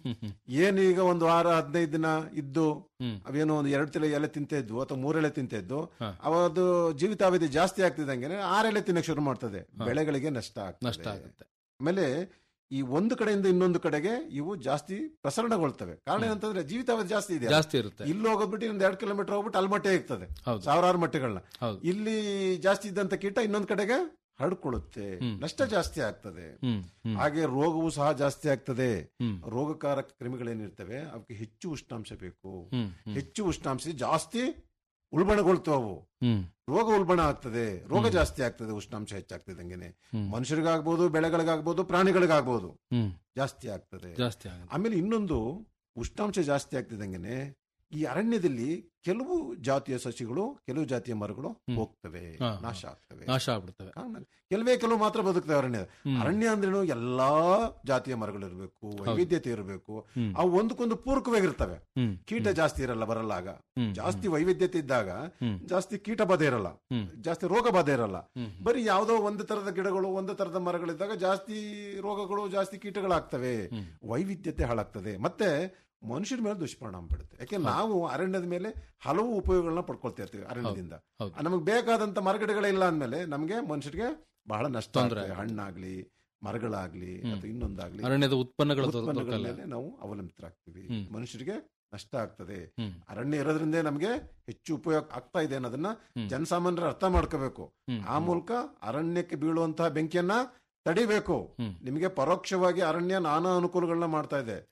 ಏನು ಈಗ ಒಂದು ವಾರ ಹದಿನೈದು ದಿನ ಇದ್ದು ಹ್ಮ್. ಅವೇನೋ ಒಂದು ಎರಡು ತಿಲ ಎಲೆ ತಿಂತ ಇದ್ವು ಅಥವಾ ಮೂರೆಲೆ ತಿಂತ ಇದ್ದು ಹಾ. ಅವದು ಜೀವಿತಾವಧಿ ಜಾಸ್ತಿ ಆಗ್ತಿದ್ದಂಗೆ ಆರೆಲೆ ತಿನ್ನಕ್ ಶುರು ಮಾಡ್ತದೆ ಬೆಳೆಗಳಿಗೆ ನಷ್ಟ ನಷ್ಟ ಆಗ್ತದೆ ಆಗುತ್ತೆ ಆಮೇಲೆ ಈ ಒಂದು ಕಡೆಯಿಂದ ಇನ್ನೊಂದು ಕಡೆಗೆ ಇವು ಜಾಸ್ತಿ ಪ್ರಸರಣಗೊಳ್ತವೆ ಕಾರಣ ಏನಂತಂದ್ರೆ ಜೀವಿತಾವಧಿ ಜಾಸ್ತಿ ಇದೆ ಜಾಸ್ತಿ ಇರುತ್ತೆ ಇಲ್ಲಿ ಹೋಗೋದ್ಬಿಟ್ಟು ಇನ್ನೊಂದು ಎರಡು ಕಿಲೋಮೀಟರ್ ಹೋಗ್ಬಿಟ್ಟು ಅಲ್ಲಿ ಮಟ್ಟೆ ಇರ್ತದೆ ಹೌದು. ಸಾವಿರಾರು ಮಟ್ಟೆಗಳನ್ನ ಹೌದು. ಇಲ್ಲಿ ಜಾಸ್ತಿ ಇದ್ದಂತ ಕೀಟ ಇನ್ನೊಂದು ಕಡೆಗೆ ಹರಡ್ಕೊಳ್ಳುತ್ತೆ ನಷ್ಟ ಜಾಸ್ತಿ ಆಗ್ತದೆ ಹ್ಮ್ ಹ್ಮ್ ಹಾಗೆ ರೋಗವು ಸಹ ಜಾಸ್ತಿ ಆಗ್ತದೆ ಹ್ಮ್. ರೋಗಕಾರಕ ಕ್ರಿಮಿಗಳೇನಿರ್ತವೆ ಅವಕ್ಕೆ ಹೆಚ್ಚು ಉಷ್ಣಾಂಶ ಬೇಕು ಹ್ಮ್ ಹ್ಮ್ ಹೆಚ್ಚು ಉಷ್ಣಾಂಶ ಜಾಸ್ತಿ ಉಲ್ಬಣಗೊಳ್ತವೆ ಅವು ಹ್ಮ್ ರೋಗ ಉಲ್ಬಣ ಆಗ್ತದೆ ರೋಗ ಜಾಸ್ತಿ ಆಗ್ತದೆ ಉಷ್ಣಾಂಶ ಹೆಚ್ಚಾಗ್ತದಂಗೆನೆ ಹ್ಮ್. ಮನುಷ್ಯರಿಗಾಗ್ಬೋದು ಬೆಳೆಗಳಿಗಾಗ್ಬೋದು ಪ್ರಾಣಿಗಳಿಗಾಗ್ಬೋದು ಹ್ಮ್ ಜಾಸ್ತಿ ಆಗ್ತದೆ ಜಾಸ್ತಿ ಆಗುತ್ತೆ ಆಮೇಲೆ ಇನ್ನೊಂದು ಉಷ್ಣಾಂಶ ಜಾಸ್ತಿ ಆಗ್ತಿದ್ದಂಗೆನೆ ಈ ಅರಣ್ಯದಲ್ಲಿ ಕೆಲವು ಜಾತಿಯ ಸಸಿಗಳು ಕೆಲವು ಜಾತಿಯ ಮರಗಳು ಹೋಗ್ತವೆ ಹಾ, ನಾಶ ಆಗ್ತವೆ ನಾಶ ಆಗ್ಬಿಡ್ತವೆ ಕಾರಣ ಕೆಲವೇ ಕೆಲವು ಮಾತ್ರ ಬದುಕ್ತವೆ ಅರಣ್ಯ ಹ್ಮ್. ಅರಣ್ಯ ಅಂದ್ರೇನು ಎಲ್ಲಾ ಜಾತಿಯ ಮರಗಳು ಇರಬೇಕು ವೈವಿಧ್ಯತೆ ಇರಬೇಕು ಹ್ಮ್. ಅವು ಒಂದಕ್ಕೊಂದು ಪೂರಕವಾಗಿರ್ತವೆ ಹ್ಮ್ ಕೀಟ ಜಾಸ್ತಿ ಇರಲ್ಲ ಬರಲ್ಲ ಆಗ ಹ್ಮ್. ಜಾಸ್ತಿ ವೈವಿಧ್ಯತೆ ಇದ್ದಾಗ ಹ್ಮ್. ಜಾಸ್ತಿ ಕೀಟ ಬಾಧೆ ಇರಲ್ಲ ಹ್ಮ್. ಜಾಸ್ತಿ ರೋಗ ಬಾಧೆ ಇರಲ್ಲ ಹ್ಮ್. ಬರೀ ಯಾವುದೋ ಒಂದು ತರದ ಗಿಡಗಳು ಒಂದು ತರದ ಮರಗಳಿದ್ದಾಗ ಜಾಸ್ತಿ ರೋಗಗಳು ಜಾಸ್ತಿ ಕೀಟಗಳಾಗ್ತವೆ ವೈವಿಧ್ಯತೆ ಹಾಳಾಗ್ತದೆ ಮತ್ತೆ ಮನುಷ್ಯರ ಮೇಲೆ ದುಷ್ಪರಿಣಾಮ ಬೀಳುತ್ತೆ ಯಾಕೆ ನಾವು ಅರಣ್ಯದ ಮೇಲೆ ಹಲವು ಉಪಯೋಗಗಳನ್ನ ಪಡ್ಕೊಳ್ತಾ ಇರ್ತೀವಿ ಅರಣ್ಯದಿಂದ ಹೌದು. ನಮಗೆ ಬೇಕಾದಂತ ಮರಗಿಡಗಳಿಲ್ಲ ಅಂದ್ಮೇಲೆ ನಮಗೆ ಮನುಷ್ಯರಿಗೆ ಬಹಳ ನಷ್ಟ ತೊಂದ್ರೆ ಆಗ್ತದೆ. ಹಣ್ಣಾಗ್ಲಿ ಮರಗಳಾಗ್ಲಿ ಅಥವಾ ಇನ್ನೊಂದಾಗ್ಲಿ ಅರಣ್ಯದ ಉತ್ಪನ್ನಗಳ ಉತ್ಪನ್ನಗಳ ದೊರಕಲ್ಲ. ಮೇಲೆ ನಾವು ಅವಲಂಬಿತರಾಗ್ತೀವಿ ಹ್ಮ್. ಮನುಷ್ಯರಿಗೆ ನಷ್ಟ ಆಗ್ತದೆ ಹ್ಮ್. ಅರಣ್ಯ ಇರೋದ್ರಿಂದ ನಮಗೆ ಹೆಚ್ಚು ಉಪಯೋಗ ಆಗ್ತಾ ಇದೆ ಅನ್ನೋದನ್ನ ಜನಸಾಮಾನ್ಯರು ಅರ್ಥ ಮಾಡ್ಕೋಬೇಕು ಹ್ಮ್. ಆ ಮೂಲಕ ಅರಣ್ಯಕ್ಕೆ ಬೀಳುವಂತಹ ಬೆಂಕಿಯನ್ನ ತಡಿಬೇಕು ಹ್ಮ್. ನಿಮಗೆ ಪರೋಕ್ಷವಾಗಿ ಅರಣ್ಯ ನಾನಾ ಅನುಕೂಲಗಳನ್ನ ಮಾಡ್ತಾ ಇದೆ ಹೌದು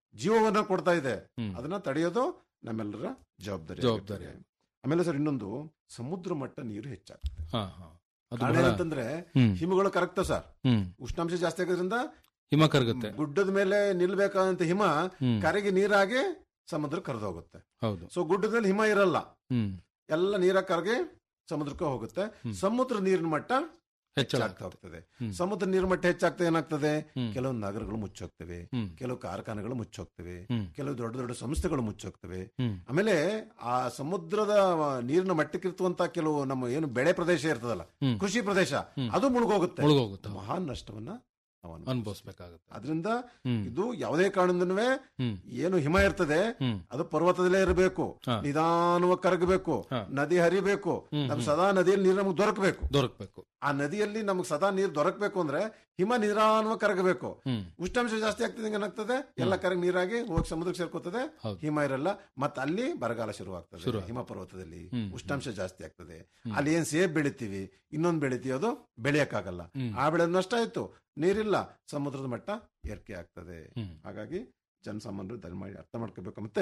ಜೀವವನ್ನ ಕೊಡ್ತಾ ಇದೆ ಹ್ಮ್. ಅದನ್ನ ತಡೆಯೋದು ನಮ್ಮೆಲ್ಲರ ಜವಾಬ್ದಾರಿ ಜವಾಬ್ದಾರಿ. ಆಗಿರ್ತದೆ. ಆಮೇಲೆ ಸರ್ ಇನ್ನೊಂದು ಸಮುದ್ರ ಮಟ್ಟ ನೀರು ಹೆಚ್ಚಾಗ್ತದೆ ಹಾ, ಹಾ. ಅದು ಕಾರಣ ಬಹಳ- ಏನಂತಂದ್ರೆ ಹ್ಮ್. ಹಿಮಗಳು ಕರಗ್ತ ಸರ್ ಹ್ಮ್. ಉಷ್ಣಾಂಶ ಜಾಸ್ತಿ ಆಗೋದ್ರಿಂದ ಹಿಮ ಕರಗುತ್ತೆ ಗುಡ್ಡದ ಮೇಲೆ ನಿಲ್ಬೇಕಾದಂತ ಹಿಮ ಹ್ಮ್. ಕರಗಿ ನೀರಾಗಿ ಸಮುದ್ರ ಕರೆದೋಗುತ್ತೆ ಹೌದು ಸೊ ಗುಡ್ಡದಲ್ಲಿ ಹಿಮ ಇರಲ್ಲ ಹ್ಮ್ ಎಲ್ಲ ನೀರ ಕರಗಿ ಸಮುದ್ರಕ್ಕೆ ಹೋಗುತ್ತೆ ಸಮುದ್ರ ನೀರಿನ ಮಟ್ಟ ಹೆಚ್ಚಳ ಹೆಚ್ಚಾಗ್ತಾ ಹೋಗ್ತದೆ ಹ್ಮ್. ಸಮುದ್ರ ನೀರಿನ ಮಟ್ಟ ಹೆಚ್ಚಾಗ್ತಾ ಏನಾಗ್ತದೆ ಹ್ಮ್. ಕೆಲವು ನಗರಗಳು ಮುಚ್ಚೋಗ್ತವೆ ಹ್ಮ್. ಕೆಲವು ಕಾರ್ಖಾನೆಗಳು ಮುಚ್ಚೋಗ್ತವೆ ಹ್ಮ್. ಕೆಲವು ದೊಡ್ಡ ದೊಡ್ಡ ಸಂಸ್ಥೆಗಳು ಮುಚ್ಚೋಗ್ತವೆ ಹ್ಮ್. ಆಮೇಲೆ ಆ ಸಮುದ್ರದ ನೀರಿನ ಮಟ್ಟಕ್ಕಿರ್ತುವಂತ ಕೆಲವು ನಮ್ಮ ಏನು ಬೆಳೆ ಪ್ರದೇಶ ಇರ್ತದಲ್ಲ ಹ್ಮ್. ಕೃಷಿ ಪ್ರದೇಶ ಹ್ಮ್. ಅದು ಮುಳುಗೋಗುತ್ತೆ ಮುಳುಗೋಗುತ್ತೆ. ಮಹಾನ್ ನಷ್ಟವನ್ನ ನಾವು ಅನುಭವಿಸ್ತೀವಿ. ಅನುಭವಿಸ್ಬೇಕಾಗುತ್ತೆ ಅದರಿಂದ ಹ್ಮ್. ಇದು ಯಾವುದೇ ಕಾರಣದಿಂದನೂ ಹ್ಮ್. ಏನು ಹಿಮ ಇರ್ತದೆ ಹ್ಮ್. ಅದು ಪರ್ವತದಲ್ಲೇ ಇರಬೇಕು ಹಾ. ನಿಧಾನವಾಗಿ ಕರಗಬೇಕು ಹಾ. ನದಿ ಹರಿಬೇಕು ಹ್ಮ್, ನಮ್ಗೆ ಹ್ಮ್. ಸದಾ ನದಿಯಲ್ಲಿ ನೀರು ನಮ್ಗೆ ದೊರಕಬೇಕು ದೊರಕಬೇಕು ಆ ನದಿಯಲ್ಲಿ ನಮ್ಗೆ ಸದಾ ನೀರು ದೊರಕಬೇಕು ಅಂದ್ರೆ ಹಿಮ ನಿಧಾನವಾಗಿ ಕರಗಬೇಕು ಹ್ಮ್. ಉಷ್ಣಾಂಶ ಜಾಸ್ತಿ ಆಗ್ತದೆ ಏನಾಗ್ತದೆ ಎಲ್ಲ ಕರಗಿ ನೀರಾಗಿ ಹೋಗಿ ಸಮುದ್ರಕ್ಕೆ ಸೇರ್ಕೋತದೆ ಹೌದು. ಹಿಮ ಇರಲ್ಲ ಮತ್ತೆ ಅಲ್ಲಿ ಬರಗಾಲ ಶುರುವಾಗ್ತದೆ ಶುರು ಹಿಮ ಪರ್ವತದಲ್ಲಿ ಹ್ಮ್. ಉಷ್ಣಾಂಶ ಜಾಸ್ತಿ ಆಗ್ತದೆ ಅಲ್ಲಿ ಏನ್ ಸೇಬ್ ಬೆಳಿತೀವಿ ಇನ್ನೊಂದು ಬೆಳಿತೀವಿ ಅದು ಬೆಳೆಯಕ್ಕಾಗಲ್ಲ ಹ್ಮ್. ಆ ಬೆಳೆ ನಷ್ಟ ಆಯ್ತು ನೀರಿಲ್ಲ ಸಮುದ್ರದ ಮಟ್ಟ ಏರಿಕೆ ಆಗ್ತದೆ ಹ್ಮ್. ಹಾಗಾಗಿ ಜನಸಾಮಾನ್ಯರು ದಯಮಾಡಿ ಅರ್ಥ ಮಾಡ್ಕೋಬೇಕು ಮತ್ತೆ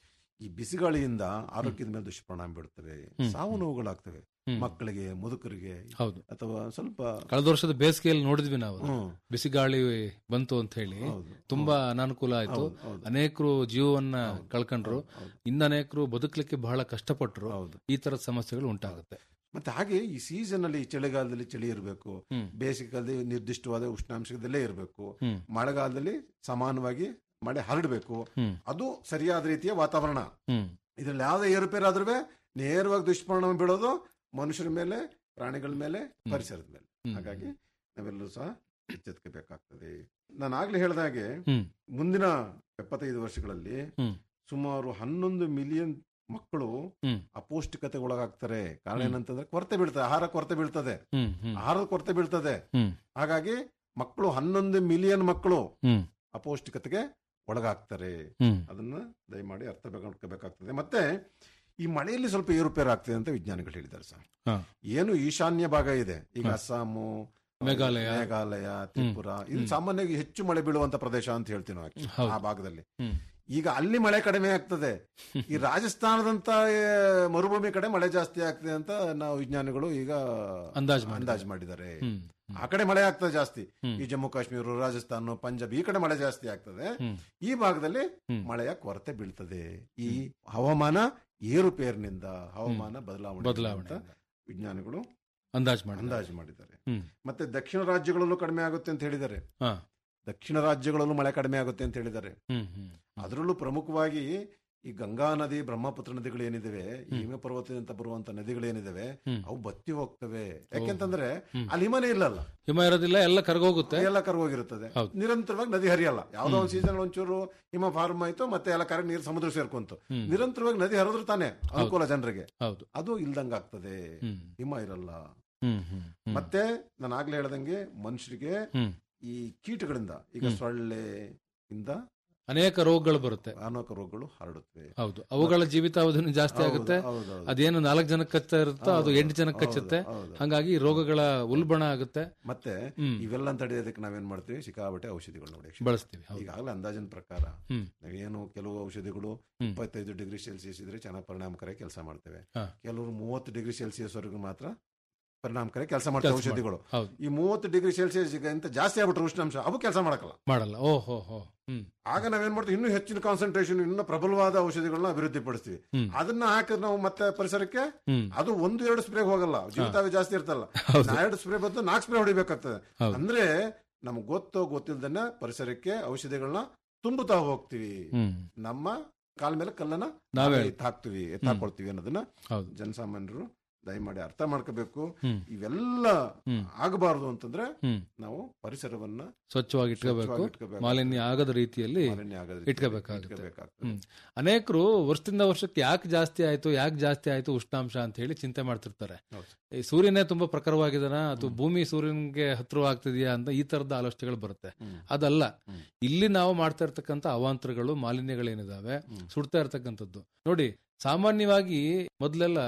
ಈ ಬಿಸಿಗಾಳಿಯಿಂದ ಆರೋಗ್ಯದ ಮೇಲೆ ದುಷ್ಪರಿಣಾಮ ಬೀಳುತ್ತವೆ ಹ್ಮ್. ಸಾವು ನೋವುಗಳಾಗ್ತವೆ ಹ್ಮ್. ಮಕ್ಕಳಿಗೆ ಮುದುಕರಿಗೆ ಹೌದು ಅಥವಾ ಸ್ವಲ್ಪ ಕಳೆದ ವರ್ಷದ ಬೇಸಿಗೆಯಲ್ಲಿ ನೋಡಿದ್ವಿ ನಾವು ಅದನ್ನ. ಹ್ಮ್. ಬಿಸಿಗಾಳಿ ಬಂತು ಅಂತ ಹೇಳಿ ಹೌದು. ತುಂಬಾ ಅನಾನುಕೂಲ ಆಯ್ತು ಹೌದು, ಹೌದು. ಅನೇಕರು ಜೀವವನ್ನ ಹೌದು, ಕಳ್ಕೊಂಡ್ರು ಹೌದು. ಇನ್ನ ಅನೇಕರು ಬದುಕಲಿಕ್ಕೆ ಬಹಳ ಕಷ್ಟಪಟ್ಟರು ಹೌದು. ಈ ತರದ ಸಮಸ್ಯೆಗಳು ಉಂಟಾಗುತ್ತೆ ಮತ್ತೆ ಹಾಗೆ ಈ ಸೀಸನ್ ಅಲ್ಲಿ ಚಳಿಗಾಲದಲ್ಲಿ ಚಳಿ ಇರಬೇಕು ಹ್ಮ್. ಬೇಸಿಗೆಗಾಲದಲ್ಲಿ ನಿರ್ದಿಷ್ಟವಾದ ಉಷ್ಣಾಂಶದಲ್ಲೇ ಇರಬೇಕು ಹ್ಮ್. ಮಳೆಗಾಲದಲ್ಲಿ ಸಮಾನವಾಗಿ ಮಳೆ ಹರಡಬೇಕು ಹ್ಮ್. ಅದು ಸರಿಯಾದ ರೀತಿಯ ವಾತಾವರಣ ಹ್ಮ್ ಇದ್ರಲ್ಲಿ ಯಾವುದೇ ಏರುಪೇರಾದ್ರೂ ನೇರವಾಗಿ ದುಷ್ಪರಿಣಾಮ ಬೀಳೋದು ಮನುಷ್ಯರ ಮೇಲೆ ಪ್ರಾಣಿಗಳ ಮೇಲೆ ಪರಿಸರದ ಮೇಲೆ ಹ್ಮ್. ಹಾಗಾಗಿ ನಾವೆಲ್ಲರೂ ಸಹ ಎಚ್ಚೆತ್ಕೋಬೇಕಾಗ್ತದೆ ನಾನು ಆಗ್ಲೇ ಹೇಳ್ದಾಗೆ ಹ್ಮ್. ಮುಂದಿನ ಎಪ್ಪತ್ತೈದು ವರ್ಷಗಳಲ್ಲಿ ಹ್ಮ್. ಸುಮಾರು ಹನ್ನೊಂದು ಮಿಲಿಯನ್ ಮಕ್ಕಳು ಹ್ಮ್. ಅಪೌಷ್ಟಿಕತೆಗೆ ಒಳಗಾಗ್ತಾರೆ ಕಾರಣ ಹ್ಮ್. ಏನಂತಂದ್ರೆ ಕೊರತೆ ಬೀಳ್ತದೆ ಆಹಾರ ಕೊರತೆ ಬೀಳ್ತದೆ ಹ್ಮ್ ಹ್ಮ್ ಆಹಾರದ ಕೊರತೆ ಬೀಳ್ತದೆ ಹ್ಮ್ ಹಾಗಾಗಿ ಮಕ್ಕಳು ಹನ್ನೊಂದು ಮಿಲಿಯನ್ ಮಕ್ಕಳು ಹ್ಮ್ ಅಪೌಷ್ಟಿಕತೆಗೆ ಒಳಗಾಗ್ತಾರೆ ಹ್ಮ್. ಅದನ್ನ ದಯಮಾಡಿ ಅರ್ಥ ಮಾಡ್ಕೋಬೇಕಾಗ್ತದೆ ಮತ್ತೆ ಈ ಮಳೆಯಲ್ಲಿ ಸ್ವಲ್ಪ ಏರುಪೇರು ಆಗ್ತದೆ ಅಂತ ವಿಜ್ಞಾನಿಗಳು ಹೇಳಿದ್ದಾರೆ ಸರ್ ಹಾ. ಏನು ಈಶಾನ್ಯ ಭಾಗ ಇದೆ ಈಗ ಹಾ. ಅಸ್ಸಾಮು ಮೇಘಾಲಯ. ಮೇಘಾಲಯ ತ್ರಿಪುರ ಇದು ಹ್ಮ್. ಸಾಮಾನ್ಯವಾಗಿ ಹೆಚ್ಚು ಮಳೆ ಬೀಳುವಂತ ಪ್ರದೇಶ ಅಂತ ಹೇಳ್ತೀವಿ ನಾವು actually, ಹೌದು. ಆ ಭಾಗದಲ್ಲಿ ಹ್ಮ್. ಈಗ ಅಲ್ಲಿ ಮಳೆ ಕಡಿಮೆ ಆಗ್ತದೆ ಈ ರಾಜಸ್ಥಾನದಂತ ಏ, ಮರುಭೂಮಿ ಕಡೆ ಮಳೆ ಜಾಸ್ತಿ ಆಗ್ತದೆ ಅಂತ ನಾವು ವಿಜ್ಞಾನಿಗಳು ಈಗ ಅಂದಾಜು ಮಾಡಿದ್ದಾರೆ. ಅಂದಾಜು ಮಾಡಿದ್ದಾರೆ ಹ್ಮ್. ಆ ಕಡೆ ಮಳೆ ಆಗ್ತದೆ ಜಾಸ್ತಿ ಹ್ಮ್. ಈ ಜಮ್ಮು ಕಾಶ್ಮೀರ ರಾಜಸ್ಥಾನ ಪಂಜಾಬ್ ಈ ಕಡೆ ಮಳೆ ಜಾಸ್ತಿ ಆಗ್ತದೆ ಹ್ಮ್. ಈ ಭಾಗದಲ್ಲಿ ಹ್ಮ್. ಮಳೆಯ ಕೊರತೆ ಬೀಳ್ತದೆ ಈ ಹವಾಮಾನ ಏರುಪೇರಿನಿಂದ ಹವಾಮಾನ ಬದಲಾವಣೆ ಬದಲಾವಣೆ ಅಂತ ವಿಜ್ಞಾನಿಗಳು ಅಂದಾಜು ಮಾಡಿ ಅಂದಾಜು ಮಾಡಿದ್ದಾರೆ ಹ್ಮ್ ಮತ್ತೆ ದಕ್ಷಿಣ ರಾಜ್ಯಗಳಲ್ಲೂ ಕಡಿಮೆ ಆಗುತ್ತೆ ಅಂತ ಹೇಳಿದ್ದಾರೆ ಹಾ ದಕ್ಷಿಣ ರಾಜ್ಯಗಳಲ್ಲೂ ಮಳೆ ಕಡಿಮೆ ಆಗುತ್ತೆ ಅಂತ ಹೇಳಿದ್ದಾರೆ ಹ್ಮ್ ಹ್ಮ್ ಅದರಲ್ಲೂ ಪ್ರಮುಖವಾಗಿ ಈ ಗಂಗಾ ನದಿ ಬ್ರಹ್ಮಪುತ್ರ ನದಿಗಳು ಏನಿದಾವೆ ಈ ಹಿಮ ಪರ್ವತದಿಂದ ಬರುವಂತ ನದಿಗಳು ಏನಿದಾವೆ ಹ್ಮ್. ಅವು ಬತ್ತಿ ಹೋಗ್ತವೆ ಯಾಕೆಂತಂದ್ರೆ ಹ್ಮ್. ಅಲ್ಲಿ ಹಿಮನೇ ಇಲ್ಲಲ್ಲ ಹಿಮ ಇರೋದಿಲ್ಲ ಎಲ್ಲ ಕರಗೋಗುತ್ತೆ ಎಲ್ಲ ಕರಗೋಗಿರುತ್ತದೆ ಹೌದು. ನಿರಂತರವಾಗಿ ನದಿ ಹರಿಯಲ್ಲ ಯಾವ್ದೋ ಒಂದು ಸೀಸನ್ ಒಂಚೂರು ಹಿಮ ಫಾರ್ಮ್ ಆಯ್ತು ಮತ್ತೆ ಎಲ್ಲ ಕರಗಿ ನೀರು ಸಮುದ್ರ ಸೇರ್ಕೊಂತು ಹ್ಮ್. ನಿರಂತರವಾಗಿ ನದಿ ಹರಿದ್ರು ತಾನೆ ಅನುಕೂಲ ಜನರಿಗೆ ಹೌದು ಅದು ಇಲ್ದಂಗ ಆಗ್ತದೆ ಹ್ಮ್. ಹಿಮ ಇರಲ್ಲ ಹ್ಮ್ ಹ್ಮ್ ಹ್ಮ್. ಮತ್ತೆ ನಾನು ಆಗ್ಲೇ ಹೇಳ್ದಂಗೆ ಮನುಷ್ಯರಿಗೆ ಹ್ಮ್. ಈ ಕೀಟಗಳಿಂದ ಈಗ ಹ್ಮ್. ಸೊಳ್ಳೆ ಇಂದ ಅನೇಕ ರೋಗಗಳು ಬರುತ್ತೆ ಅನೇಕ ರೋಗಗಳು ಹರಡುತ್ತವೆ ಹೌದು ಅವುಗಳ ಜೀವಿತಾವಧಿನೂ ಜಾಸ್ತಿ ಹೌದು, ಆಗುತ್ತೆ ಹೌದು, ಹೌದು. ಅದೇನು ನಾಲ್ಕು ಜನಕ್ಕೆ ಕಚ್ಚಾ ಇರುತ್ತೋ ಅದು ಹೌದು, ಎಂಟು ಜನಕ್ಕೆ ಹೌದು, ಕಚ್ಚುತ್ತೆ ಹೌದು. ಹಂಗಾಗಿ ರೋಗಗಳ ಉಲ್ಬಣ ಆಗುತ್ತೆ ಮತ್ತೆ ಹ್ಮ್. ಇವೆಲ್ಲ ತಡೆಯೋದಕ್ಕೆ ನಾವೇನ್ ಮಾಡ್ತೀವಿ ಸಿಕ್ಕಾಬಟ್ಟೆ ಔಷಧಿಗಳು ನೋಡಿ ಬಳಸ್ತೀವಿ ಹೌದು ಈಗಾಗಲೇ ಅಂದಾಜಿನ ಪ್ರಕಾರ ಹ್ಮ್. ನಾವೇನು ಕೆಲವು ಔಷಧಿಗಳು ಹ್ಮ್. ಇಪ್ಪತ್ತೈದು ಡಿಗ್ರಿ ಸೆಲ್ಸಿಯಸ್ ಇದ್ರೆ ಚೆನ್ನಾಗಿ ಪರಿಣಾಮಕಾರಿ ಕೆಲಸ ಮಾಡ್ತೇವೆ ಹಾ. ಕೆಲವರು ಮೂವತ್ತು ಡಿಗ್ರಿ ಸೆಲ್ಸಿಯಸ್ ವರೆಗೂ ಮಾತ್ರ ಪರಿಣಾಮಕಾರಿ ಕೆಲಸ ಮಾಡ್ತವೆ ಕೆಲ್ಸ ಮಾಡ್- ಔಷಧಿಗಳು ಹೌದು. ಈ ಮೂವತ್ತು ಡಿಗ್ರಿ ಸೆಲ್ಸಿಯಸ್ ಅಂತ ಜಾಸ್ತಿ ಆಗ್ಬಿಟ್ರೆ ಉಷ್ಣಾಂಶ ಅವು ಕೆಲಸ ಮಾಡಕ್ಕಲ್ಲ ಮಾಡಲ್ಲ ಓ ಹೋ ಹೋ ಹ್ಮ್ ಆಗ ನಾವೇನ್ ಮಾಡ್ತೀವಿ ಇನ್ನೂ ಹೆಚ್ಚಿನ ಕಾನ್ಸಂಟ್ರೇಷನ್ ಇನ್ನೂ ಪ್ರಬಲವಾದ ಔಷಧಿಗಳನ್ನ ಅಭಿವೃದ್ಧಿ ಪಡಿಸ್ತೀವಿ ಹ್ಮ್. ಅದನ್ನ ಹಾಕಿದ್ರೆ ನಾವು ಮತ್ತೆ ಪರಿಸರಕ್ಕೆ ಹ್ಮ್. ಅದು ಒಂದು ಎರಡು ಸ್ಪ್ರೇ ಹೋಗಲ್ಲ ಜೀವಿತಾವಧಿ ಜಾಸ್ತಿ ಇರ್ತಲ್ಲ ಹೌದು. ನಾ ಎರಡು ಸ್ಪ್ರೇ ಬದಲು ನಾಲ್ಕು ಸ್ಪ್ರೇ ಹೊಡಿಬೇಕಾಗ್ತದೆ ಹೌದು. ಅಂದ್ರೆ ನಮ್ಗೆ ಗೊತ್ತೋ ಗೊತ್ತಿಲ್ದನ್ನ ಪರಿಸರಕ್ಕೆ ಔಷಧಿಗಳನ್ನ ತುಂಬುತ್ತಾ ಹೋಗ್ತೀವಿ ಹ್ಮ್ ನಮ್ಮ ಕಾಲ ಮೇಲೆ ಕಲ್ಲನ್ನ ನಾವೇ ನಾವೇ ಎತ್ತಾಕ್ತಿವಿ ಎತ್ತಾಕೊಳ್ತೀವಿ ಅನ್ನೋದನ್ನ ಹೌದು ಜನಸಾಮಾನ್ಯರು ದಯಮಾಡಿ ಅರ್ಥ ಮಾಡ್ಕೋಬೇಕು ಹ್ಮ್. ಇವೆಲ್ಲ ಹ್ಮ್. ಆಗಬಾರದು ಅಂತಂದ್ರೆ ಹ್ಮ್ ನಾವು ಪರಿಸರವನ್ನ ಸ್ವಚ್ಛವಾಗಿ ಇಟ್ಕೋಬೇಕು ಸ್ವಚ್ಛವಾಗಿ ಇಟ್ಕೋಬೇಕು. ಮಾಲಿನ್ಯ ಆಗದ ರೀತಿಯಲ್ಲಿ ಮಾಲಿನ್ಯ ಆಗದ ರೀತಿಯಲ್ಲಿ ಇಟ್ಕೋಬೇಕಾಗುತ್ತೆ ಇಟ್ಕೋಬೇಕಾಗ್ತದೆ. ಹ್ಮ್ ಅನೇಕರು ವರ್ಷದಿಂದ ವರ್ಷಕ್ಕೆ ಯಾಕೆ ಜಾಸ್ತಿ ಆಯ್ತು ಯಾಕೆ ಜಾಸ್ತಿ ಆಯ್ತು ಉಷ್ಣಾಂಶ ಅಂತ ಹೇಳಿ ಚಿಂತೆ ಮಾಡ್ತಿರ್ತಾರೆ ಹೌದು. ಈ ಸೂರ್ಯನೇ ತುಂಬಾ ಪ್ರಖರವಾಗಿದಾನ ಅಥವಾ ಭೂಮಿ ಸೂರ್ಯನ್ಗೆ ಹತ್ರವಾಗ್ತಿದ್ಯಾ ಅಂತ ಈ ತರದ ಆಲೋಚನೆಗಳು ಬರುತ್ತೆ ಹ್ಮ್. ಅದಲ್ಲ ಹ್ಮ್. ಇಲ್ಲಿ ನಾವು ಮಾಡ್ತಾ ಇರ್ತಕ್ಕಂಥ ಅವಾಂತರಗಳು ಮಾಲಿನ್ಯಗಳೇನಿದಾವೆ ಹ್ಮ್. ಸುಡ್ತಾ ಇರ್ತಕ್ಕಂಥದ್ದು ನೋಡಿ ಸಾಮಾನ್ಯವಾಗಿ ಮೊದಲೆಲ್ಲ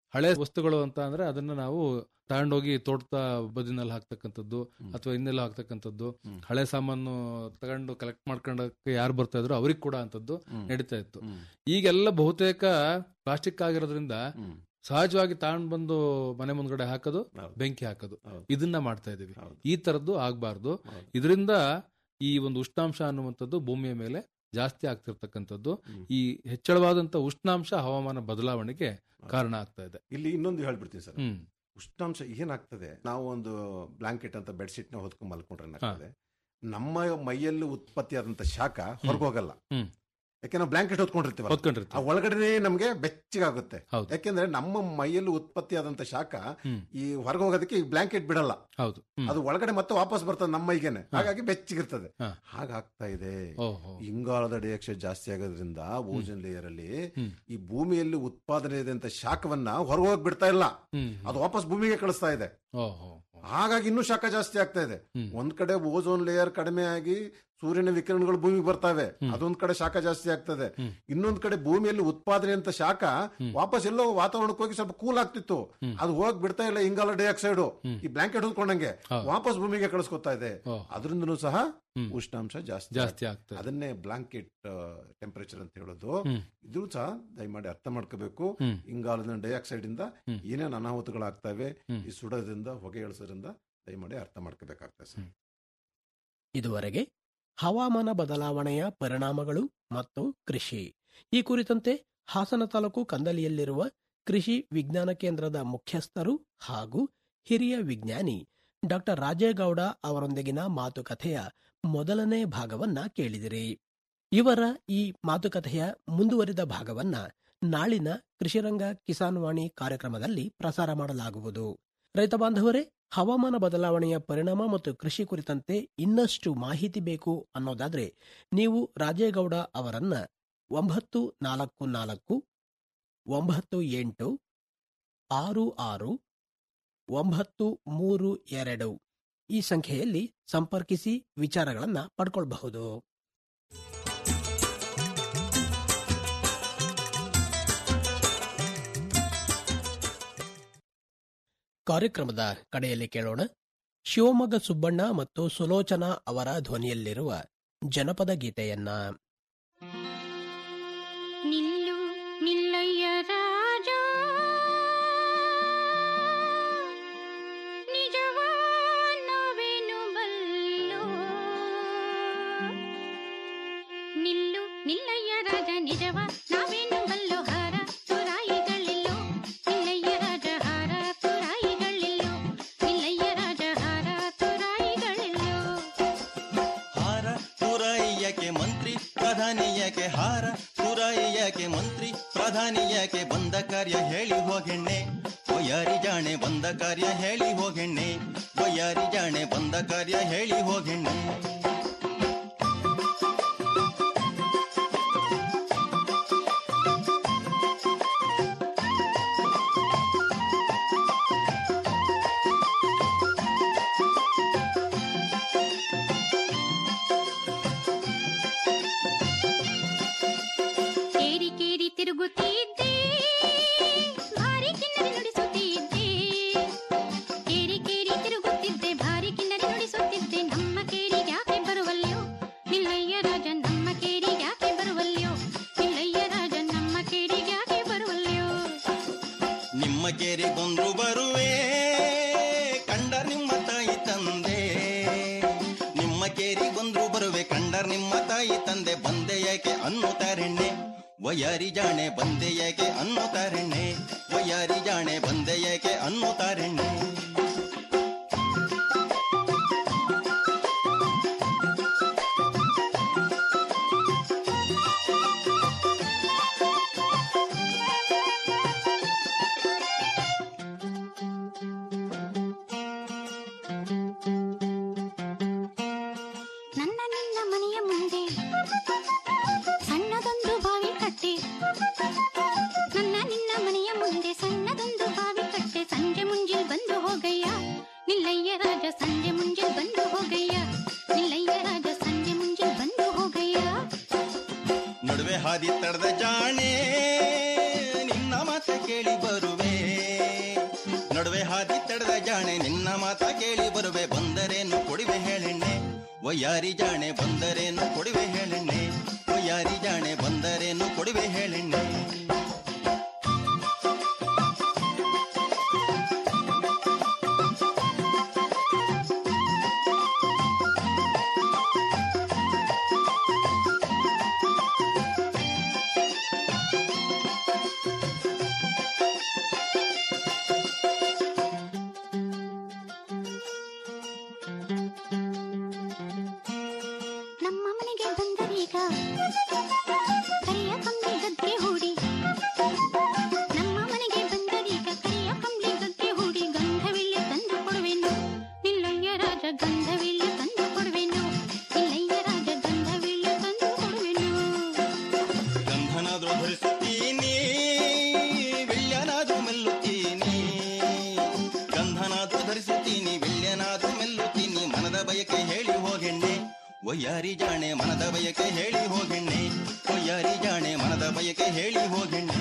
ಹಳೆ ವಸ್ತುಗಳು ಅಂತ ಅಂದ್ರೆ ಅದನ್ನ ನಾವು ತಗೊಂಡೋಗಿ ತೋಟದ ಬದಿನಲ್ಲಿ ಹಾಕ್ತಕ್ಕಂಥದ್ದು ಅಥವಾ ಇನ್ನೆಲ್ಲ ಹಾಕ್ತಕ್ಕಂಥದ್ದು ಹಳೆ ಸಾಮಾನು ತಗೊಂಡು ಕಲೆಕ್ಟ್ ಮಾಡ್ಕೊಂಡಕ್ಕೆ ಯಾರು ಬರ್ತಾ ಇದ್ರು ಅವ್ರಿಗೆ ಕೂಡ ಅಂತದ್ದು ನಡೀತಾ ಇತ್ತು ಈಗೆಲ್ಲ ಬಹುತೇಕ ಪ್ಲಾಸ್ಟಿಕ್ ಆಗಿರೋದ್ರಿಂದ ಸಹಜವಾಗಿ ತಗೊಂಡ್ ಬಂದು ಮನೆ ಮುಂದ್ಗಡೆ ಹಾಕೋದು ಬೆಂಕಿ ಹಾಕೋದು ಇದನ್ನ ಮಾಡ್ತಾ ಇದೀವಿ ಈ ತರದ್ದು ಆಗ್ಬಾರ್ದು ಇದರಿಂದ ಈ ಒಂದು ಉಷ್ಣಾಂಶ ಅನ್ನುವಂಥದ್ದು ಭೂಮಿಯ ಮೇಲೆ ಜಾಸ್ತಿ ಆಗ್ತಿರ್ತಕ್ಕಂಥದ್ದು ಈ ಹೆಚ್ಚಳವಾದಂತ ಉಷ್ಣಾಂಶ ಹವಾಮಾನ ಬದಲಾವಣೆಗೆ ಕಾರಣ ಆಗ್ತಾ ಇದೆ ಇಲ್ಲಿ ಇನ್ನೊಂದು ಹೇಳ್ಬಿಡ್ತೀನಿ ಸರ್ ಹ್ಮ್. ಉಷ್ಣಾಂಶ ಏನಾಗ್ತದೆ ನಾವು ಒಂದು ಬ್ಲಾಂಕೆಟ್ ಅಂತ ಬೆಡ್ಶೀಟ್ ನ ಹೊತ್ಕೊಂಡ್ ಮಲ್ಕೊಂಡ್ರೆ ಏನಾಗ್ತದೆ ನಮ್ಮ ಮೈಯಲ್ಲಿ ಉತ್ಪತ್ತಿ ಆದಂತ ಶಾಖ ಹೊರಗೋಗಲ್ಲ ಹ್ಮ್. ಯಾಕೆ ನಾವು ಬ್ಲಾಂಕೆಟ್ ಹೊತ್ಕೊಂಡಿರ್ತೀವಿ ಹೊತ್ಕೊಂಡಿರ್ತೀವಿ. ಆ ಒಳಗಡೆ ನಮ್ಗೆ ಬೆಚ್ಚಗಾಗುತ್ತೆ ಹೌದು. ಯಾಕೆಂದ್ರೆ ನಮ್ಮ ಮೈಯಲ್ಲಿ ಉತ್ಪತ್ತಿ ಆದಂತ ಶಾಖ ಹ್ಮ್. ಈ ಹೊರಗೆ ಹೋಗೋದಕ್ಕೆ ಈ ಬ್ಲಾಂಕೆಟ್ ಬಿಡಲ್ಲ ಹೌದು ಹ್ಮ್. ಅದು ಒಳಗಡೆ ಮತ್ತೆ ವಾಪಸ್ ಬರ್ತದೆ ನಮ್ಮ ಮೈಗೆನೆ ಹಾಗಾಗಿ ಬೆಚ್ಚಗಿರ್ತದೆ ಹಾ. ಹಾಗಾಗ್ತಾ ಇದೆ ಓಹೋ. ಇಂಗಾಲದ ಡೈಆಕ್ಸೈಡ್ ಜಾಸ್ತಿ ಆಗೋದ್ರಿಂದ ಓಜನ್ ಲೇಯರ್ ಅಲ್ಲಿ ಹ್ಮ್. ಈ ಭೂಮಿಯಲ್ಲಿ ಉತ್ಪಾದನೆ ಇದೆ ಅಂತ ಶಾಖವನ್ನ ಹೊರಗೆ ಹೋಗಿ ಬಿಡ್ತಾ ಇಲ್ಲ ಹ್ಮ್. ಅದು ವಾಪಸ್ ಭೂಮಿಗೆ ಕಳಿಸ್ತಾ ಇದೆ ಓಹೋ ಹಾಗಾಗಿ ಇನ್ನೂ ಶಾಖ ಜಾಸ್ತಿ ಆಗ್ತಾ ಇದೆ ಹ್ಮ್. ಒಂದ್ ಕಡೆ ಓಝೋನ್ ಲೇಯರ್ ಕಡಿಮೆ ಆಗಿ ಸೂರ್ಯನ ವಿಕಿರಣಗಳು ಭೂಮಿಗೆ ಬರ್ತವೆ ಅದೊಂದ್ ಕಡೆ ಶಾಖ ಜಾಸ್ತಿ ಆಗ್ತದೆ ಇನ್ನೊಂದ್ ಕಡೆ ಭೂಮಿಯಲ್ಲಿ ಉತ್ಪಾದನೆ ಅಂತ ಶಾಖ ವಾಪಸ್ ಎಲ್ಲೋ ವಾತಾವರಣಕ್ಕೆ ಹೋಗಿ ಸ್ವಲ್ಪ ಕೂಲ್ ಆಗ್ತಿತ್ತು ಅದು ಹೋಗಿ ಬಿಡ್ತಾ ಇಲ್ಲ ಇಂಗಾಲ ಡೈಆಕ್ಸೈಡ್ ಈ ಬ್ಲಾಂಕೆಟ್ ಹೊಂದ್ಕೊಂಡಂಗೆ ವಾಪಸ್ ಭೂಮಿಗೆ ಕಳಿಸ್ಕೊತಾ ಇದೆ ಅದರಿಂದನೂ ಸಹ ಉಷ್ಣಾಂಶ ಜಾಸ್ತಿ ಜಾಸ್ತಿ ಆಗ್ತದೆ. ಅದನ್ನೇ ಬ್ಲಾಂಕೆಟ್ ಟೆಂಪರೇಚರ್ ಅಂತ ಹೇಳೋದು ಹ್ಮ್. ಇದು ಸಹ ದಯಮಾಡಿ ಅರ್ಥ ಮಾಡ್ಕೋಬೇಕು ಹ್ಮ್. ಇಂಗಾಲದ ಡೈಆಕ್ಸೈಡ್ ಇಂದ ಹ್ಮ್. ಏನೇನು ಅನಾಹುತಗಳಾಗ್ತವೆ ಹ್ಮ್. ಈ ಸುಡೋದ್ರಿಂದ ಹೊಗೆ ಇಳಿಸೋದ್ರಿಂದ ದಯಮಾಡಿ ಅರ್ಥ ಮಾಡ್ಕೋಬೇಕಾಗ್ತದೆ ಸರ್ ಇದುವರೆಗೆ ಹವಾಮಾನ ಬದಲಾವಣೆಯ ಪರಿಣಾಮಗಳು ಮತ್ತು ಕೃಷಿ ಈ ಕುರಿತಂತೆ ಹಾಸನ ತಾಲೂಕು ಕಂದಲಿಯಲ್ಲಿರುವ ಕೃಷಿ ವಿಜ್ಞಾನ ಕೇಂದ್ರದ ಮುಖ್ಯಸ್ಥರು ಹಾಗೂ ಹಿರಿಯ ವಿಜ್ಞಾನಿ ಡಾಕ್ಟರ್ ರಾಜೇಗೌಡ ಅವರೊಂದಿಗಿನ ಮಾತುಕತೆಯ ಮೊದಲನೇ ಭಾಗವನ್ನ ಕೇಳಿದಿರಿ ಇವರ ಈ ಮಾತುಕತೆಯ ಮುಂದುವರಿದ ಭಾಗವನ್ನ ನಾಳಿನ ಕೃಷಿರಂಗ ಕಿಸಾನ್ ವಾಣಿ ಕಾರ್ಯಕ್ರಮದಲ್ಲಿ ಪ್ರಸಾರ ಮಾಡಲಾಗುವುದು ರೈತ ಬಾಂಧವರೇ ಹವಾಮಾನ ಬದಲಾವಣೆಯ ಪರಿಣಾಮ ಮತ್ತು ಕೃಷಿ ಕುರಿತಂತೆ ಇನ್ನಷ್ಟು ಮಾಹಿತಿ ಬೇಕು ಅನ್ನೋದಾದ್ರೆ ನೀವು ರಾಜೇಗೌಡ ಅವರನ್ನ ಒಂಬತ್ತು ನಾಲ್ಕು ನಾಲ್ಕು ಒಂಬತ್ತು ಎಂಟು ಆರು ಆರು ಒಂಬತ್ತು ಮೂರು ಎರಡು ಈ ಸಂಖ್ಯೆಯಲ್ಲಿ ಸಂಪರ್ಕಿಸಿ ವಿಚಾರಗಳನ್ನ ಪಡ್ಕೊಳ್ಬಹುದು ಕಾರ್ಯಕ್ರಮದ ಕಡೆಯಲ್ಲಿ ಕೇಳೋಣ ಶಿವಮೊಗ್ಗ ಸುಬ್ಬಣ್ಣ ಮತ್ತು ಸುಲೋಚನಾ ಅವರ ಧ್ವನಿಯಲ್ಲಿರುವ ಜನಪದ ಗೀತೆಯನ್ನ ನಿಲ್ಲು ನಿಲ್ಲಯ್ಯ ರಾಜ ನಿಜವಾನವೇನು ಬಲ್ಲೋ ನಿಲ್ಲು ನಿಲ್ಲಯ್ಯ ರಾಜ ನಿಜವ ನಾವೇನು ಬಲ್ಲೋ ಹಾರ ತುರಾಯಿಗಳಿಲ್ಲೋ ನಿಲ್ಲಯ್ಯ ರಾಜ ಹಾರ ತುರಾಯಿಗಳಿಲ್ಲೋ ನಿಲ್ಲಯ್ಯ ರಾಜ ಹಾರ ತುರಾಯಿಗಳಿಲ್ಲೋ ಹಾರ ತುರಾಯಿಯಕ್ಕೆ ಮಂತ್ರಿ ಪ್ರಧಾನಿಯಕ್ಕೆ ಹಾರ ತುರಾಯಿಯಕ್ಕೆ ಮಂತ್ರಿ ಪ್ರಧಾನಿಯಕ್ಕೆ ಬಂದ ಕಾರ್ಯ ಹೇಳಿ ಹೋಗೆಣ್ಣೆ ಒಯ್ಯಾರಿ ಜಾಣೆ ಬಂದ ಕಾರ್ಯ ಹೇಳಿ ಹೋಗೆಣ್ಣೆ ಒಯ್ಯಾರಿ ಜಾಣೆ ಬಂದ ಕಾರ್ಯ ಹೇಳಿ ಹೋಗೆಣ್ಣೆ ಕೇರಿ ಕೇರಿ ತಿರುಗುತ್ತಿದ್ದೆ ಭಾರಿ ಕಿನ್ನರಿ ನುಡಿಸುತ್ತಿದ್ದೆ ಕೇರಿ ಕೇರಿ ತಿರುಗುತ್ತಿದ್ದೆ ಭಾರಿ ಕಿನ್ನರಿ ನುಡಿಸುತ್ತಿದ್ದೆ ನಮ್ಮ ಕೇರಿಗೆ ಯಾಕೆ ಬರುವಲ್ಯೋ ನಿಲ್ಲಯ್ಯ ರಾಜ ನಮ್ಮ ಕೇರಿಗೆ ಯಾಕೆ ಬರುವಲ್ಯೋ ನಿಲ್ಲಯ್ಯ ರಾಜ ನಮ್ಮ ಕೇರಿಗೆ ಯಾಕೆ ಬರುವಲ್ಯೋ ನಿಮ್ಮ ಕೇರಿಗೊಂದು ಬರುವೆ ಕಂಡರ್ ನಿಮ್ಮ ತಾಯಿ ತಂದೆ ನಿಮ್ಮ ಕೇರಿಗೊಂದು ಬರುವೆ ಕಂಡರ್ ನಿಮ್ಮ ತಾಯಿ ತಂದೆ ಬಂದೆ ಯಾಕೆ ಅನ್ನುತ್ತಾರೆಣ್ಣೆ ವಯಾರಿ ಜಾಣೆ ಬಂದೆ ಯಾಕೆ ಅನ್ನುತ್ತಾರೆಣ್ಣೆ ವಯಾರಿ ಜಾಣೆ ಬಂದೆ ಯಾಕೆ ಅನ್ನುತ್ತಾರೆಣ್ಣೆ ನನ್ನ ನಿನ್ನ ಮನೆಯ ಮುಂದೆ ಸಣ್ಣದೊಂದು ಬಾವಿ ಕಟ್ಟೆ ನನ್ನ ನಿನ್ನ ಮನೆಯ ಮುಂದೆ ಸಣ್ಣದೊಂದು ಬಾವಿ ಕಟ್ಟೆ ಸಂಜೆ ಮುಂಜಿಲ್ ಬಂದು ಹೋಗಯ್ಯ ನಿಲ್ಲಯ್ಯ ರಾಜ ಸಂಜೆ ಮುಂಜಿಲ್ ಬಂದು ಹೋಗಯ್ಯ ನಿಲ್ಲಯ್ಯ ರಾಜ ಸಂಜೆ ಮುಂಜಿಲ್ ಬಂದು ಹೋಗಯ್ಯ ನಡುವೆ ಹಾದಿ ತಡೆದ ಜಾಣೆ ನಿನ್ನ ಮಾತ ಕೇಳಿ ಬರುವೆ ಹಾದಿ ತಡೆದ ಜಾಣೆ ನಿನ್ನ ಮಾತ ಕೇಳಿ ಬರುವೆ ಬಂದರೇನು ಕೊಡುವೆ ಹೇಳೆಣ್ಣೆ ಒಯ್ಯಾರಿ ಜಾಣೆ ಬಂದರೇನು ಕೊಡುವೆ ಹೇಳೆಣ್ಣೆ ಒಯ್ಯಾರಿ ಜಾಣೆ ಬಂದರೇನು ಕೊಡುವೆ ಹೇಳೆಣ್ಣೆ ನಮ್ಮ ಮನೆಗೆ ಬಂದರೀಗ ಕರಿಯ ಕಂಬಿ ಗದ್ದೆ ಹೂಡಿ ನಮ್ಮ ಮನೆಗೆ ಬಂದರೀಗ ಕರಿಯ ಕಂಬಿ ಗದ್ದೆ ಹೂಡಿ ಗಂಧವಿಲ್ಲ ತಂದು ಕೊಡುವೆನು ನಿಲ್ಲಯ್ಯ ರಾಜ ಗಂಧವಿಲ್ಲ ತಂದು ಕೊಡುವೆನು ನಿಲ್ಲಯ್ಯ ರಾಜ ಗಂಧವಿಲ್ಲ ತಂದು ಕೊಡುವೆನು ಗಂಧನಾದ್ರೂ ಧರಿಸುತ್ತೀನಿ ವಿಳ್ಯನಾದ್ರೂ ಮೆಲ್ಲುತ್ತೀನಿ ಗಂಧನಾದ್ರೂ ಧರಿಸುತ್ತೀನಿ ವಿಳ್ಯನಾದ್ರೂ ಮೆಲ್ಲುತ್ತೀನಿ ಮನದ ಬಯಕೆ ಹೇಳಿ ಹೋಗೆಣ್ಣೆ ಒಯ್ಯಾರಿ ಜಾಣೆ ಮನದ ಬಯಕೆ ಹೇಳಿ ಹೋಗೆಣ್ಣೆ ಒಯ್ಯಾರಿ ಜಾಣೆ ಮನದ ಬಯಕೆ ಹೇಳಿ ಹೋಗೆಣ್ಣೆ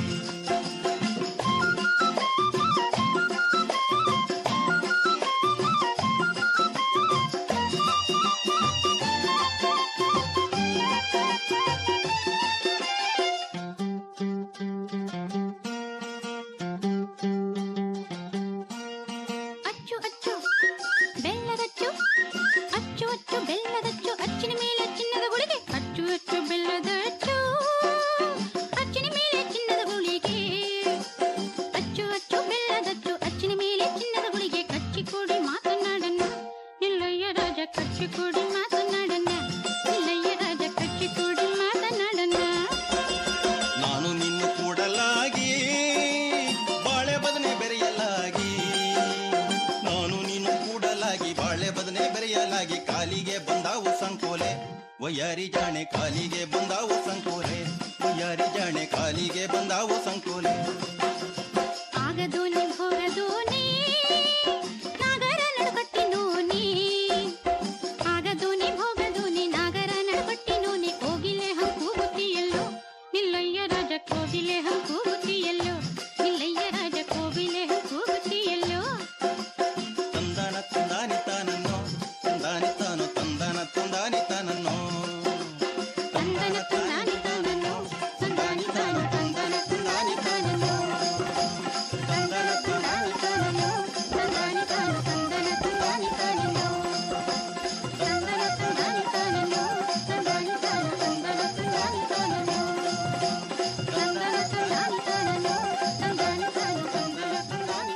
ಅಚ್ಚು ಅಚ್ಚು ಬೆಲ್ಲದಚ್ಚು ಅಚ್ಚು ಅಚ್ಚು ಬೆಲ್ಲದಚ್ಚು ಅಚ್ಚಿನ ಮೇಲೆ ಚಿನ್ನದ ಗುಳಿಗೆ ಅಚ್ಚು ಅಚ್ಚು ಬೆಲ್ಲದಚ್ಚು ಅಚ್ಚಿನ ಮೇಲೆ ಚಿನ್ನದ ಗುಳಿಗೆ ಅಚ್ಚು ಅಚ್ಚು ಬೆಲ್ಲದಚ್ಚು ಅಚ್ಚಿನ ಮೇಲೆ ಚಿನ್ನದ ಗುಳಿಗೆ ಕಚ್ಚಿಕೊಡಿ ಮಾತನಾಡನ್ನ ನಿಲ್ಲಯ್ಯ ರಾಜ ಕಚ್ಚಿಕೊಡಿ ಮಾತನಾಡನ್ನ ನಿಲ್ಲಯ್ಯ ರಾಜ ಕಚ್ಚಿಕೊಡಿ ಮಾತನಾಡನ್ನ ನಾನು ನಿನ್ನ ಕೂಡಲಾಗಿ ಬಾಳೆ ಬದನೆ ಬೆರೆಯಲಾಗಿ ನಾನು ನೀನು ಕೂಡಲಾಗಿ ಬಾಳೆ ಬದನೆ ಬೆರೆಯಲಾಗಿ ಕಾಲಿಗೆ ಬಂದಾವು ಸಂಕೋಲೆ ಒಯ್ಯಾರಿ ಜಾಣೆ ಕಾಲಿಗೆ ಬಂದಾವು ಸಂಕೋಲೆ ಒಯ್ಯಾರಿ ಜಾಣೆ ಕಾಲಿಗೆ ಬಂದಾವು ಸಂಕೋಲೆ ಆಗದೋನಿ ಭೋಗದೋನಿ ನಾಗರ ನಡುಕಟ್ಟಿನೋನಿ ಆಗದೋನಿ ಭೋಗದೋನಿ ನಾಗರ ನಡುಕಟ್ಟಿನೋನಿ ಕೋಗಿಲೆ ಹಂಕು ಬುತ್ತಿಯಲ್ಲೋ ನಿಲ್ಲಯ್ಯ ರಾಜ ಕೋಗಿಲೆ ಹಂಕು ಬುತ್ತಿಯಲ್ಲೋ ನಿಲ್ಲಯ್ಯ ರಾಜ ಕೋಗಿಲೆ ಹಂಕು ಬುತ್ತಿಯಲ್ಲೋ ತಂದಾನ ತಂದಾನಿ ತಾನನ್ನೋ ತಂದಾನಿ ತಾನು ತಂದಾನ ತಂದಾನಿ ತಾನನ್ನೋ ತಂದನ ತಂದಾನಿ ತಾನನ್ನೋ ತಂದಾನಿ ತಾನು ತಂದನ ತಂದಾನಿ ತಾನನ್ನೋ ತಂದನ ತಂದಾನಿ ತಾನನ್ನೋ ತಂದಾನಿ ತಾನು ತಂದನ ತಂದಾನಿ ತಾನನ್ನೋ ತಂದನ ತಂದಾನಿ ತಾನನ್ನೋ ತಂದಾನಿ ತಾನು ತಂದನ ತಂದಾನಿ ತಾನನ್ನೋ ತಂದನ ತಂದಾನಿ ತಾನನ್ನೋ ತಂದಾನಿ ತಾನು ತಂದನ ತಂದಾನಿ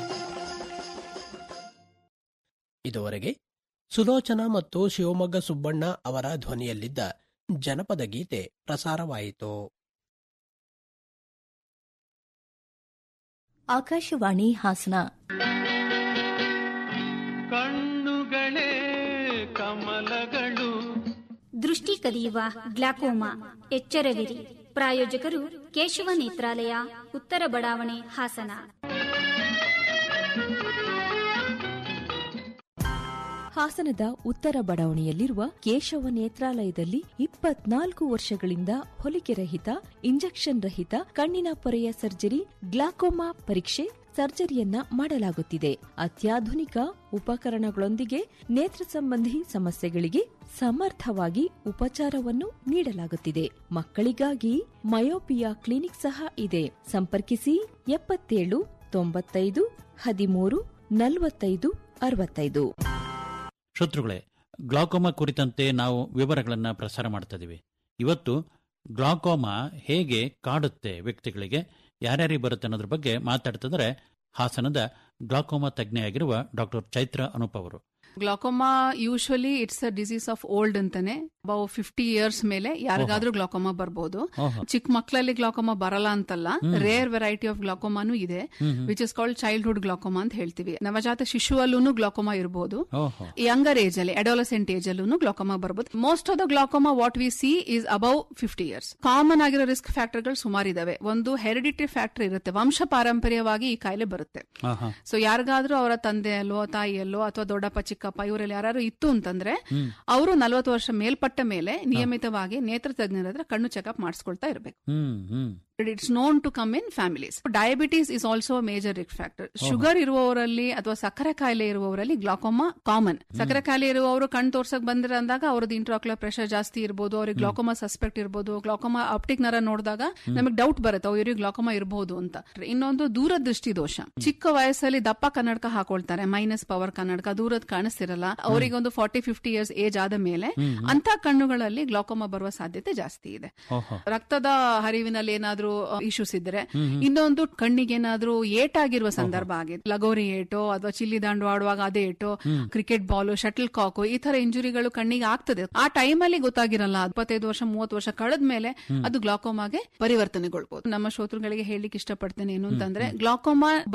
ಇದುವರೆಗೆ ಸುಲೋಚನ ಮತ್ತು ಶಿವಮೊಗ್ಗ ಸುಬ್ಬಣ್ಣ ಅವರ ಧ್ವನಿಯಲ್ಲಿದ್ದ ಜನಪದ ಗೀತೆ ಪ್ರಸಾರವಾಯಿತು ಆಕಾಶವಾಣಿ ಹಾಸನ ಕಣ್ಣುಗಳೇ ಕಮಲಗಳು ದೃಷ್ಟಿ ಕಲಿಯುವ ಗ್ಲಾಕೋಮಾ ಎಚ್ಚರವಿರಿ ಪ್ರಾಯೋಜಕರು ಕೇಶವ ನೇತ್ರಾಲಯ ಉತ್ತರ ಬಡಾವಣೆ ಹಾಸನ ಹಾಸನದ ಉತ್ತರ ಬಡಾವಣೆಯಲ್ಲಿರುವ ಕೇಶವ ನೇತ್ರಾಲಯದಲ್ಲಿ ಇಪ್ಪತ್ನಾಲ್ಕು ವರ್ಷಗಳಿಂದ ಹೊಲಿಕೆ ರಹಿತ ಇಂಜೆಕ್ಷನ್ ರಹಿತ ಕಣ್ಣಿನ ಪೊರೆಯ ಸರ್ಜರಿ ಗ್ಲಾಕೋಮಾ ಪರೀಕ್ಷೆ ಸರ್ಜರಿಯನ್ನ ಮಾಡಲಾಗುತ್ತಿದೆ ಅತ್ಯಾಧುನಿಕ ಉಪಕರಣಗಳೊಂದಿಗೆ ನೇತ್ರ ಸಂಬಂಧಿ ಸಮಸ್ಯೆಗಳಿಗೆ ಸಮರ್ಥವಾಗಿ ಉಪಚಾರವನ್ನು ನೀಡಲಾಗುತ್ತಿದೆ ಮಕ್ಕಳಿಗಾಗಿ ಮಯೋಪಿಯಾ ಕ್ಲಿನಿಕ್ ಸಹ ಇದೆ ಸಂಪರ್ಕಿಸಿ ಎಪ್ಪತ್ತೇಳು ತೊಂಬತ್ತೈದು ಹದಿಮೂರು ನಲವತ್ತೈದು ಅರವತ್ತೈದು ಶತ್ರುಗಳೇ ಗ್ಲಾಕೋಮಾ ಕುರಿತಂತೆ ನಾವು ವಿವರಗಳನ್ನು ಪ್ರಸಾರ ಮಾಡ್ತಾ ಇದೀವಿ ಇವತ್ತು ಗ್ಲಾಕೋಮಾ ಹೇಗೆ ಕಾಡುತ್ತೆ ವ್ಯಕ್ತಿಗಳಿಗೆ ಯಾರ್ಯಾರಿಗೆ ಬರುತ್ತೆ ಅನ್ನೋದ್ರ ಬಗ್ಗೆ ಮಾತಾಡ್ತಿದ್ರೆ ಹಾಸನದ ಗ್ಲಾಕೋಮಾ ತಜ್ಞೆಯಾಗಿರುವ ಡಾಕ್ಟರ್ ಚೈತ್ರ ಅನೂಪ್ ಅವರು glaucoma usually it's a disease of old ಅಂತಾನೆ ಅಬೌವ್ ಫಿಫ್ಟಿ ಇಯರ್ಸ್ ಮೇಲೆ ಯಾರಿಗಾದ್ರೂ ಗ್ಲಾಕೋಮಾ ಬರ್ಬೋದು ಓಹೋ. ಚಿಕ್ಕ ಮಕ್ಕಳಲ್ಲಿ ಗ್ಲಾಕೋಮಾ ಬರಲ್ಲ ಅಂತಲ್ಲ ಹ್ಮ್. ರೇರ್ ವೆರೈಟಿ ಆಫ್ ಗ್ಲಾಕೋಮಾನು ಇದೆ hmm hmm. Which is called childhood glaucoma ಅಂತ ಹೇಳ್ತೀವಿ ನವಜಾತ ಶಿಶುವಲ್ಲೂ ಗ್ಲಾಕೋಮಾ ಇರಬಹುದು ಓಹೋ ಯಂಗರ್ ಏಜ್ ಅಲ್ಲಿ ಅಡೋಲಸೆಂಟ್ ಏಜ್ ಅಲ್ಲೂ ಗ್ಲಾಕೋಮಾ ಬರ್ಬೋದು most of the glaucoma what we see is above fifty years common ಆಗಿರೋ ರಿಸ್ಕ್ ಫ್ಯಾಕ್ಟರ್ಗಳು ಸುಮಾರು ಇದಾವೆ ಒಂದು ಹೆರಿಡಿಟರಿ ಫ್ಯಾಕ್ಟರ್ ಇರುತ್ತೆ ವಂಶ ಪಾರಂಪರ್ಯವಾಗಿ ಈ ಕಾಯಿಲೆ ಬರುತ್ತೆ ಆಹಾ. ಸೊ ಯಾರಿಗಾದ್ರೂ ಅವರ ತಂದೆಯಲ್ಲೋ ತಾಯಿಯಲ್ಲೋ ಅಥವಾ ದೊಡ್ಡಪ್ಪ ಚಿಕ್ಕಪ್ಪ ಇವರಲ್ಲಿ ಯಾರು ಇತ್ತು ಅಂತಂದ್ರೆ ಹ್ಮ್. ಅವರು ನಲವತ್ತು ವರ್ಷ ಮೇಲ್ಪಟ್ಟ ಮೇಲೆ ನಿಯಮಿತವಾಗಿ ನೇತ್ರ ತಜ್ಞರ ಹತ್ರ ಕಣ್ಣು ಚೆಕಪ್ ಮಾಡಿಸ್ಕೊಳ್ತಾ ಇರಬೇಕು hmm hmm it's known to come in families diabetes is also major risk factor sugar ಇರುವವರಲ್ಲಿ ಅಥವಾ ಸಕ್ಕರೆ ಕಾಯಿಲೆ ಇರುವವರಲ್ಲಿ ಗ್ಲಾಕೋಮಾ ಕಾಮನ್ ಸಕ್ಕರೆ ಕಾಯಿಲೆ ಇರುವವರು ಕಣ್ ತೋರ್ಸಕ್ ಬಂದ್ರೆ ಅಂದಾಗ ಅವ್ರದ್ದು ಇಂಟ್ರಾಕ್ಯುಲರ್ ಪ್ರೆಷರ್ ಜಾಸ್ತಿ ಇರ್ಬೋದು ಅವ್ರಿಗೆ ಗ್ಲಾಕೋಮಾ ಸಸ್ಪೆಕ್ಟ್ ಇರ್ಬೋದು ಗ್ಲಾಕೋಮಾ ಆಪ್ಟಿಕ್ ನರ ನೋಡಿದಾಗ ನಮಗೆ ಡೌಟ್ ಬರುತ್ತೆ ಅವ್ರು ಇವ್ರಿಗೆ ಗ್ಲಾಕೋಮಾ ಇರಬಹುದು ಅಂತ ಇನ್ನೊಂದು ದೂರದೃಷ್ಟಿ ದೋಷ ಚಿಕ್ಕ ವಯಸ್ಸಲ್ಲಿ ದಪ್ಪ ಕನ್ನಡಕ ಹಾಕೊಳ್ತಾರೆ ಮೈನಸ್ ಪವರ್ ಕನ್ನಡಕ ದೂರದ ಕಾಣಿಸ್ತಿರಲ್ಲ ಅವರಿಗೆ ಒಂದು ಫಾರ್ಟಿ ಫಿಫ್ಟಿ ಇಯರ್ಸ್ ಏಜ್ ಆದ ಮೇಲೆ ಅಂತ ಕಣ್ಣುಗಳಲ್ಲಿ ಗ್ಲಾಕೋಮಾ ಬರುವ ಸಾಧ್ಯತೆ ಜಾಸ್ತಿ ಇದೆ ಓಹೋ ರಕ್ತದ ಹರಿವಿನಲ್ಲಿ ಏನಾದ್ರೂ ಇಶ್ಯೂಸ್ ಇದ್ರೆ ಹ್ಮ್ ಹ್ಮ್. ಇನ್ನೊಂದು ಕಣ್ಣಿಗೆ ಏನಾದ್ರೂ ಏಟಾಗಿರುವ ಸಂದರ್ಭ ಆಗಿದೆ ಲಗೋರಿ ಏಟು ಅಥವಾ ಚಿಲ್ಲಿ ದಾಂಡು ಆಡುವಾಗ ಅದೇ ಏಟು ಹ್ಮ್. ಕ್ರಿಕೆಟ್ ಬಾಲ್ ಶಟಲ್ ಕಾಕು ಈ ತರ ಇಂಜುರಿಗಳು ಕಣ್ಣಿಗೆ ಆಗ್ತದೆ ಆ ಟೈಮಲ್ಲಿ ಗೊತ್ತಾಗಿರಲ್ಲ ಇಪ್ಪತ್ತೈದು ವರ್ಷ ಮೂವತ್ತು ವರ್ಷ ಕಳೆದ್ಮೇಲೆ ಹ್ಮ್. ಅದು ಗ್ಲಾಕೋಮಾಗೆ ಪರಿವರ್ತನೆಗೊಳ್ಬಹುದು ನಮ್ಮ ಶ್ರೋತೃಗಳಿಗೆ ಹೇಳಲಿಕ್ಕೆ ಇಷ್ಟಪಡ್ತೇನೆ ಏನು ಅಂತಂದ್ರೆ ಗ್ಲಾಕೋಮಾ